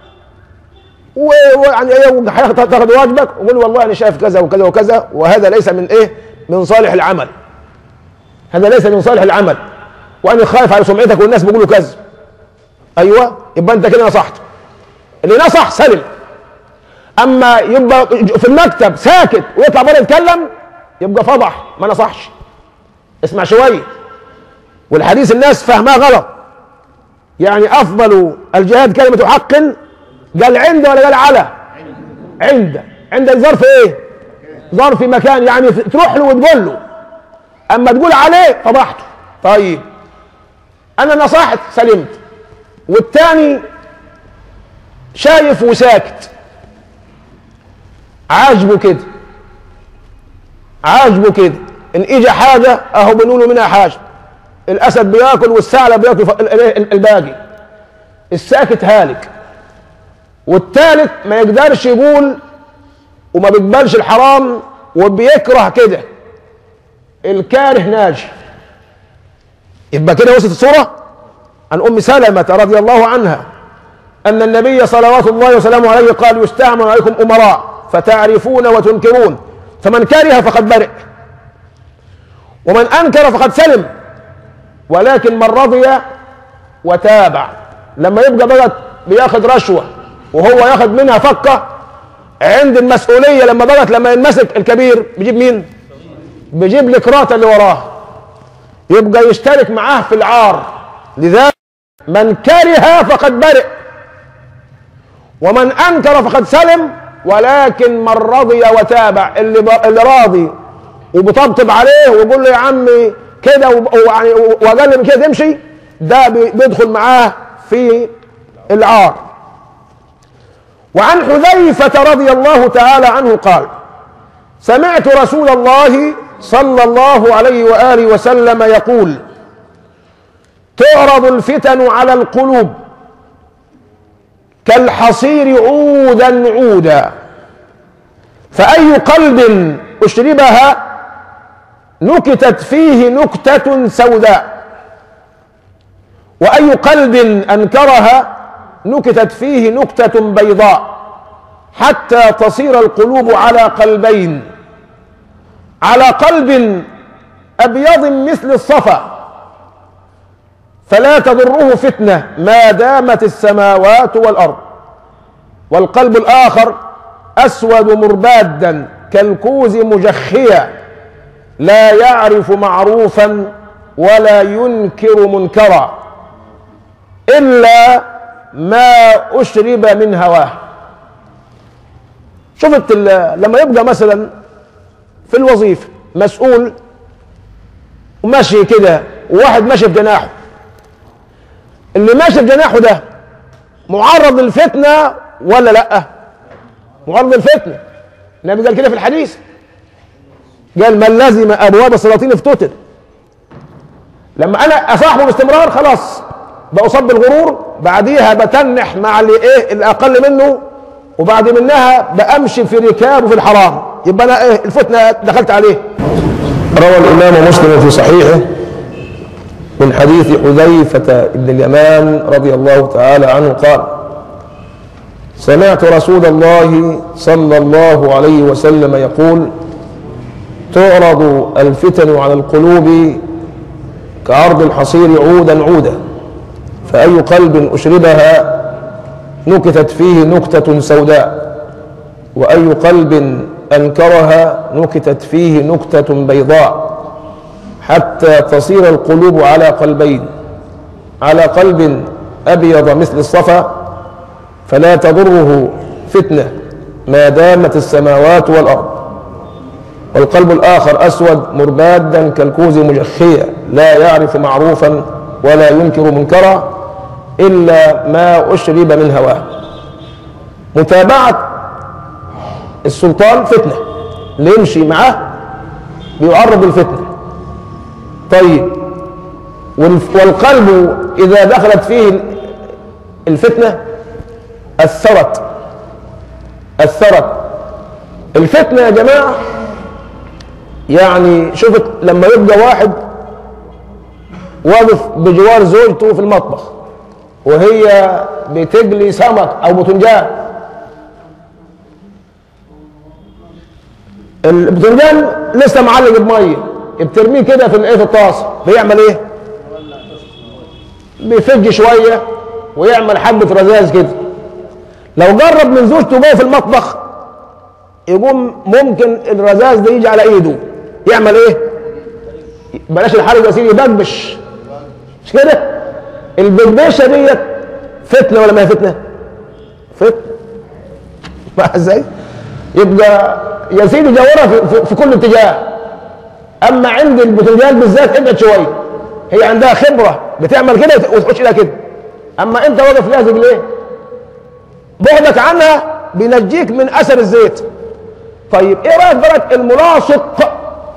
ويعني ايه تاخذ واجبك وقول والله انا شايف كذا وكذا وكذا وهذا ليس من ايه؟ من صالح العمل. هذا ليس من صالح العمل وانا خايف على سمعتك والناس بيقولوا كذا. ايوه يبقى انت كده نصحت. اللي نصح سلم. اما يبقى في المكتب ساكت ويطلع بره يتكلم يبقى فضح ما نصحش. اسمع شويه. والحديث الناس فاهماه غلط. يعني افضل الجهاد كلمه حق قال عند ولا قال على عند عند ظرف ايه ظرف مكان يعني تروح له وتقول له اما تقول عليه فضحته طيب انا نصحت سلمت والتاني شايف وساكت عاجبه كده عاجبه كده ان اجى حاجه اهو بنقول منها حاجه الاسد بياكل والثعلب بياكل الباقي الساكت هالك والثالث ما يقدرش يقول وما بيقبلش الحرام وبيكره كده الكاره ناجي يبقى كده وصلت الصورة عن أم سلمة رضي الله عنها أن النبي صلوات الله وسلامه عليه قال يستعمل عليكم أمراء فتعرفون وتنكرون فمن كره فقد برئ ومن أنكر فقد سلم ولكن من رضي وتابع لما يبقى بقى بياخد رشوه وهو ياخد منها فكه عند المسؤوليه لما بقت لما ينمسك الكبير بيجيب مين؟ بيجيب الكراته اللي وراه يبقى يشترك معاه في العار لذلك من كره فقد برئ ومن انكر فقد سلم ولكن من رضي وتابع اللي ب... اللي راضي وبطبطب عليه ويقول له يا عمي كده ويعني واقل من كده تمشي ده بيدخل معاه في العار وعن حذيفة رضي الله تعالى عنه قال سمعت رسول الله صلى الله عليه وآله وسلم يقول تعرض الفتن على القلوب كالحصير عودا عودا فأي قلب أشربها نكتت فيه نكتة سوداء وأي قلب أنكرها نكتت فيه نكتة بيضاء حتى تصير القلوب على قلبين على قلب أبيض مثل الصفا فلا تضره فتنة ما دامت السماوات والأرض والقلب الآخر أسود مربادا كالكوز مجخيا لا يعرف معروفا ولا ينكر منكرا إلا ما أشرب من هواه شفت لما يبقى مثلا في الوظيفة مسؤول وماشي كده وواحد ماشي بجناحه اللي ماشي بجناحه ده معرض للفتنة ولا لا معرض للفتنة النبي قال كده في الحديث قال من لزم ابواب السلاطين افتتن لما انا اصاحبه باستمرار خلاص بأصاب بالغرور بعديها بتنح مع اللي ايه الاقل منه وبعد منها بامشي في ركابه في الحرام يبقى انا ايه الفتنه دخلت عليه روى الإمام مسلم في صحيحه من حديث حذيفة بن اليمان رضي الله تعالى عنه قال سمعت رسول الله صلى الله عليه وسلم يقول تعرض الفتن على القلوب كعرض الحصير عودا عودا فأي قلب أشربها نكتت فيه نكتة سوداء وأي قلب أنكرها نكتت فيه نكتة بيضاء حتى تصير القلوب على قلبين على قلب أبيض مثل الصفا فلا تضره فتنة ما دامت السماوات والأرض والقلب الآخر أسود مربادا كالكوز مجخيا لا يعرف معروفا ولا ينكر منكرا إلا ما أشرب من هواه متابعة السلطان فتنة اللي يمشي معاه بيعرض الفتنة طيب والف- والقلب إذا دخلت فيه الفتنة أثرت أثرت الفتنة يا جماعة يعني شوفت لما يبقى واحد واقف بجوار زوجته في المطبخ وهي بتجلي سمك او بتنجان البتنجان لسه معلق بميه بترميه كده في الايه في الطاسه بيعمل ايه؟ بيفج شويه ويعمل حبه رذاذ كده لو جرب من زوجته جوه في المطبخ يقوم ممكن الرذاذ ده يجي على ايده يعمل ايه؟ بلاش الحرج يا سيدي يبكبش مش كده؟ البكبشه ديت فتنه ولا ما هي فتنه؟ فتنه بقى ازاي؟ يبقى يا سيدي جاورها في, في, في كل اتجاه اما عند البتنجان بالذات ابعد شويه هي عندها خبره بتعمل كده وتخش لها كده اما انت واقف لازق ليه؟ بعدك عنها بينجيك من اثر الزيت طيب ايه رايك بقى الملاصق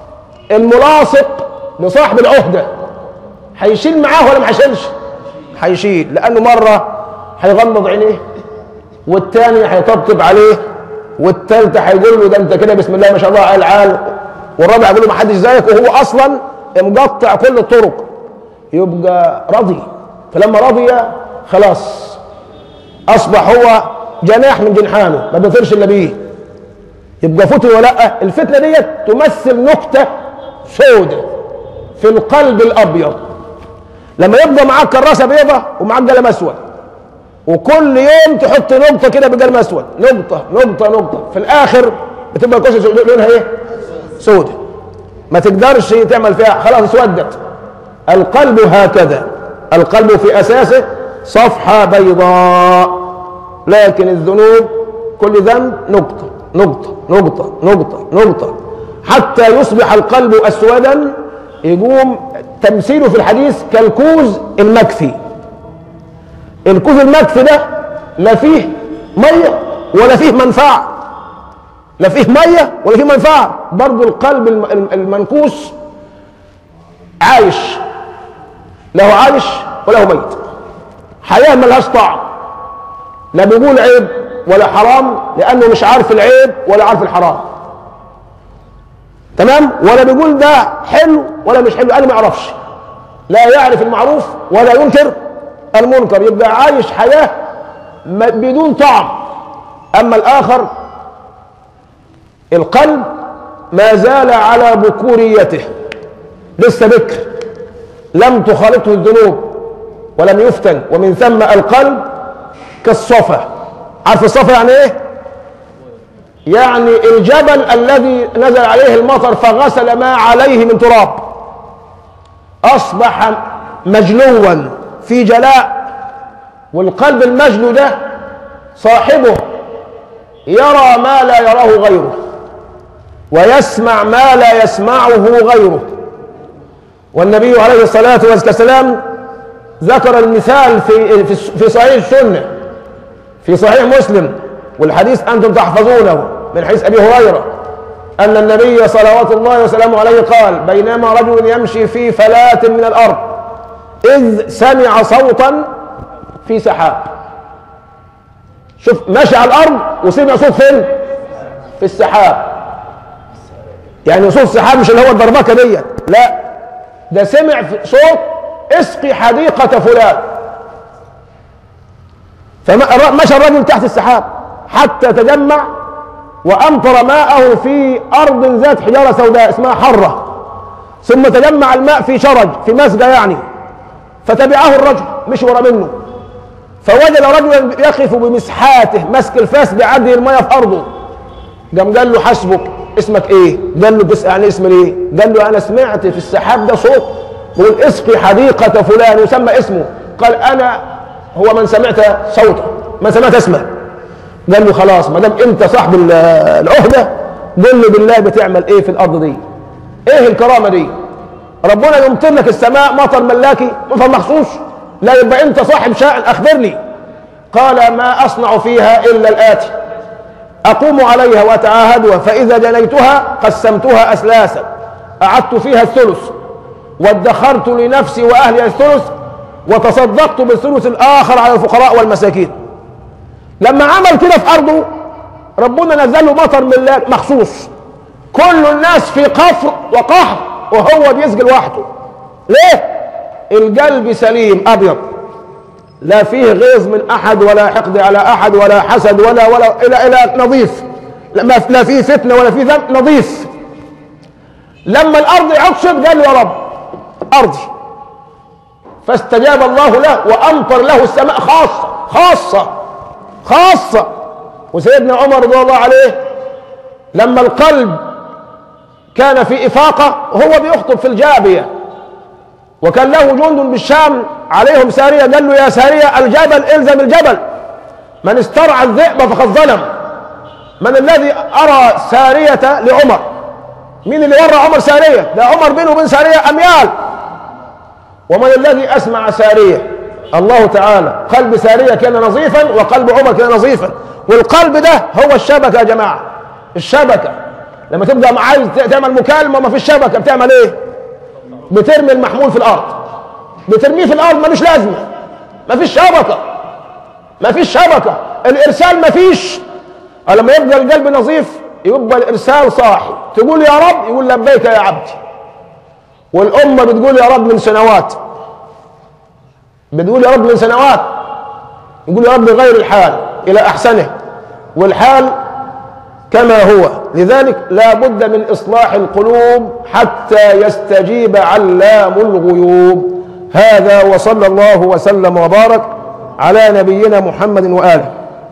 الملاصق لصاحب العهده هيشيل معاه ولا ما هيشيلش؟ هيشيل لانه مره هيغمض عينيه والتاني هيطبطب عليه والتالتة هيقول له ده انت كده بسم الله ما شاء الله عال عال والرابع يقول له ما حدش زيك وهو اصلا مقطع كل الطرق يبقى رضي فلما رضي خلاص اصبح هو جناح من جنحانه ما بيطيرش الا بيه يبقى فتن ولا لا الفتنه ديت تمثل نكته سوداء في القلب الابيض لما يبقى معاك كراسه بيضة ومعاك قلم اسود وكل يوم تحط نقطة كده بقلم أسود نقطة نقطة نقطة في الآخر بتبقى الكرسي لونها إيه؟ سودة ما تقدرش تعمل فيها خلاص اسودت القلب هكذا القلب في أساسه صفحة بيضاء لكن الذنوب كل ذنب نقطة نقطة نقطة نقطة نقطة حتى يصبح القلب أسودا يقوم تمثيله في الحديث كالكوز المكفي الكوز المكفي ده لا فيه ميه ولا فيه منفعه لا فيه ميه ولا فيه منفعه برضه القلب الم- المنكوس عايش له عايش وله ميت حياه ملهاش طعم لا بيقول عيب ولا حرام لانه مش عارف العيب ولا عارف الحرام تمام ولا بيقول ده حلو ولا مش حلو لانه ما يعرفش لا يعرف المعروف ولا ينكر المنكر يبقى عايش حياة ما- بدون طعم أما الآخر القلب ما زال على بكوريته لسه بكر لم تخالطه الذنوب ولم يفتن ومن ثم القلب كالصفا عارف الصفا يعني ايه يعني الجبل الذي نزل عليه المطر فغسل ما عليه من تراب اصبح مجلوا في جلاء والقلب المجلو ده صاحبه يرى ما لا يراه غيره ويسمع ما لا يسمعه غيره والنبي عليه الصلاة والسلام ذكر المثال في في في صحيح السنة في صحيح مسلم والحديث أنتم تحفظونه من حديث أبي هريرة أن النبي صلوات الله وسلامه عليه قال بينما رجل يمشي في فلاة من الأرض إذ سمع صوتا في سحاب شوف ماشي على الأرض وسمع صوت فين؟ في السحاب يعني صوت السحاب مش اللي هو الدربكة ديت لا ده سمع في صوت اسقي حديقة فلان فمشى الرجل تحت السحاب حتى تجمع وأمطر ماءه في أرض ذات حجارة سوداء اسمها حرة ثم تجمع الماء في شرج في مسجى يعني فتبعه الرجل مش ورا منه فوجد رجلا يقف بمسحاته مسك الفاس بيعدي المياه في ارضه قام قال له حسبك اسمك ايه قال له تسال عن اسمي ليه قال له انا سمعت في السحاب ده صوت يقول اسقي حديقه فلان يسمى اسمه قال انا هو من سمعت صوته من سمعت اسمه قال له خلاص ما دام انت صاحب ال- العهده قل له بالله بتعمل ايه في الارض دي ايه الكرامه دي ربنا يمطر لك السماء مطر ملاكي مطر مخصوص لا يبقى انت صاحب شأن اخبرني قال ما اصنع فيها الا الاتي اقوم عليها واتعاهدها فاذا جنيتها قسمتها اسلاسا اعدت فيها الثلث وادخرت لنفسي واهلي الثلث وتصدقت بالثلث الاخر على الفقراء والمساكين لما عمل كده في ارضه ربنا نزل له مطر ملاك مخصوص كل الناس في قفر وقهر وهو بيسقي لوحده ليه القلب سليم ابيض لا فيه غيظ من احد ولا حقد على احد ولا حسد ولا ولا الى الى نظيف لا ما- لا فيه فتنه ولا فيه ذنب نظيف لما الارض عطشت قال يا رب ارضي فاستجاب الله له وامطر له السماء خاصه خاصه خاصه وسيدنا عمر رضي الله عليه لما القلب كان في افاقه هو بيخطب في الجابيه وكان له جند بالشام عليهم ساريه قال له يا ساريه الجبل الزم الجبل من استرعى الذئب فقد ظلم من الذي ارى ساريه لعمر مين اللي ورى عمر ساريه ده عمر بينه وبين ساريه اميال ومن الذي اسمع ساريه الله تعالى قلب ساريه كان نظيفا وقلب عمر كان نظيفا والقلب ده هو الشبكه يا جماعه الشبكه لما تبقى عايز تعمل مكالمه وما فيش شبكه بتعمل ايه بترمي المحمول في الارض بترميه في الارض ملوش لازمه مفيش شبكه مفيش شبكه الارسال مفيش لما يبقى القلب نظيف يبقى الارسال صاحي تقول يا رب يقول لبيك يا عبدي والامه بتقول يا رب من سنوات بتقول يا رب من سنوات يقول يا رب غير الحال الى احسنه والحال كما هو لذلك لا بد من إصلاح القلوب حتى يستجيب علام الغيوب هذا وصلى الله وسلم وبارك على نبينا محمد وآله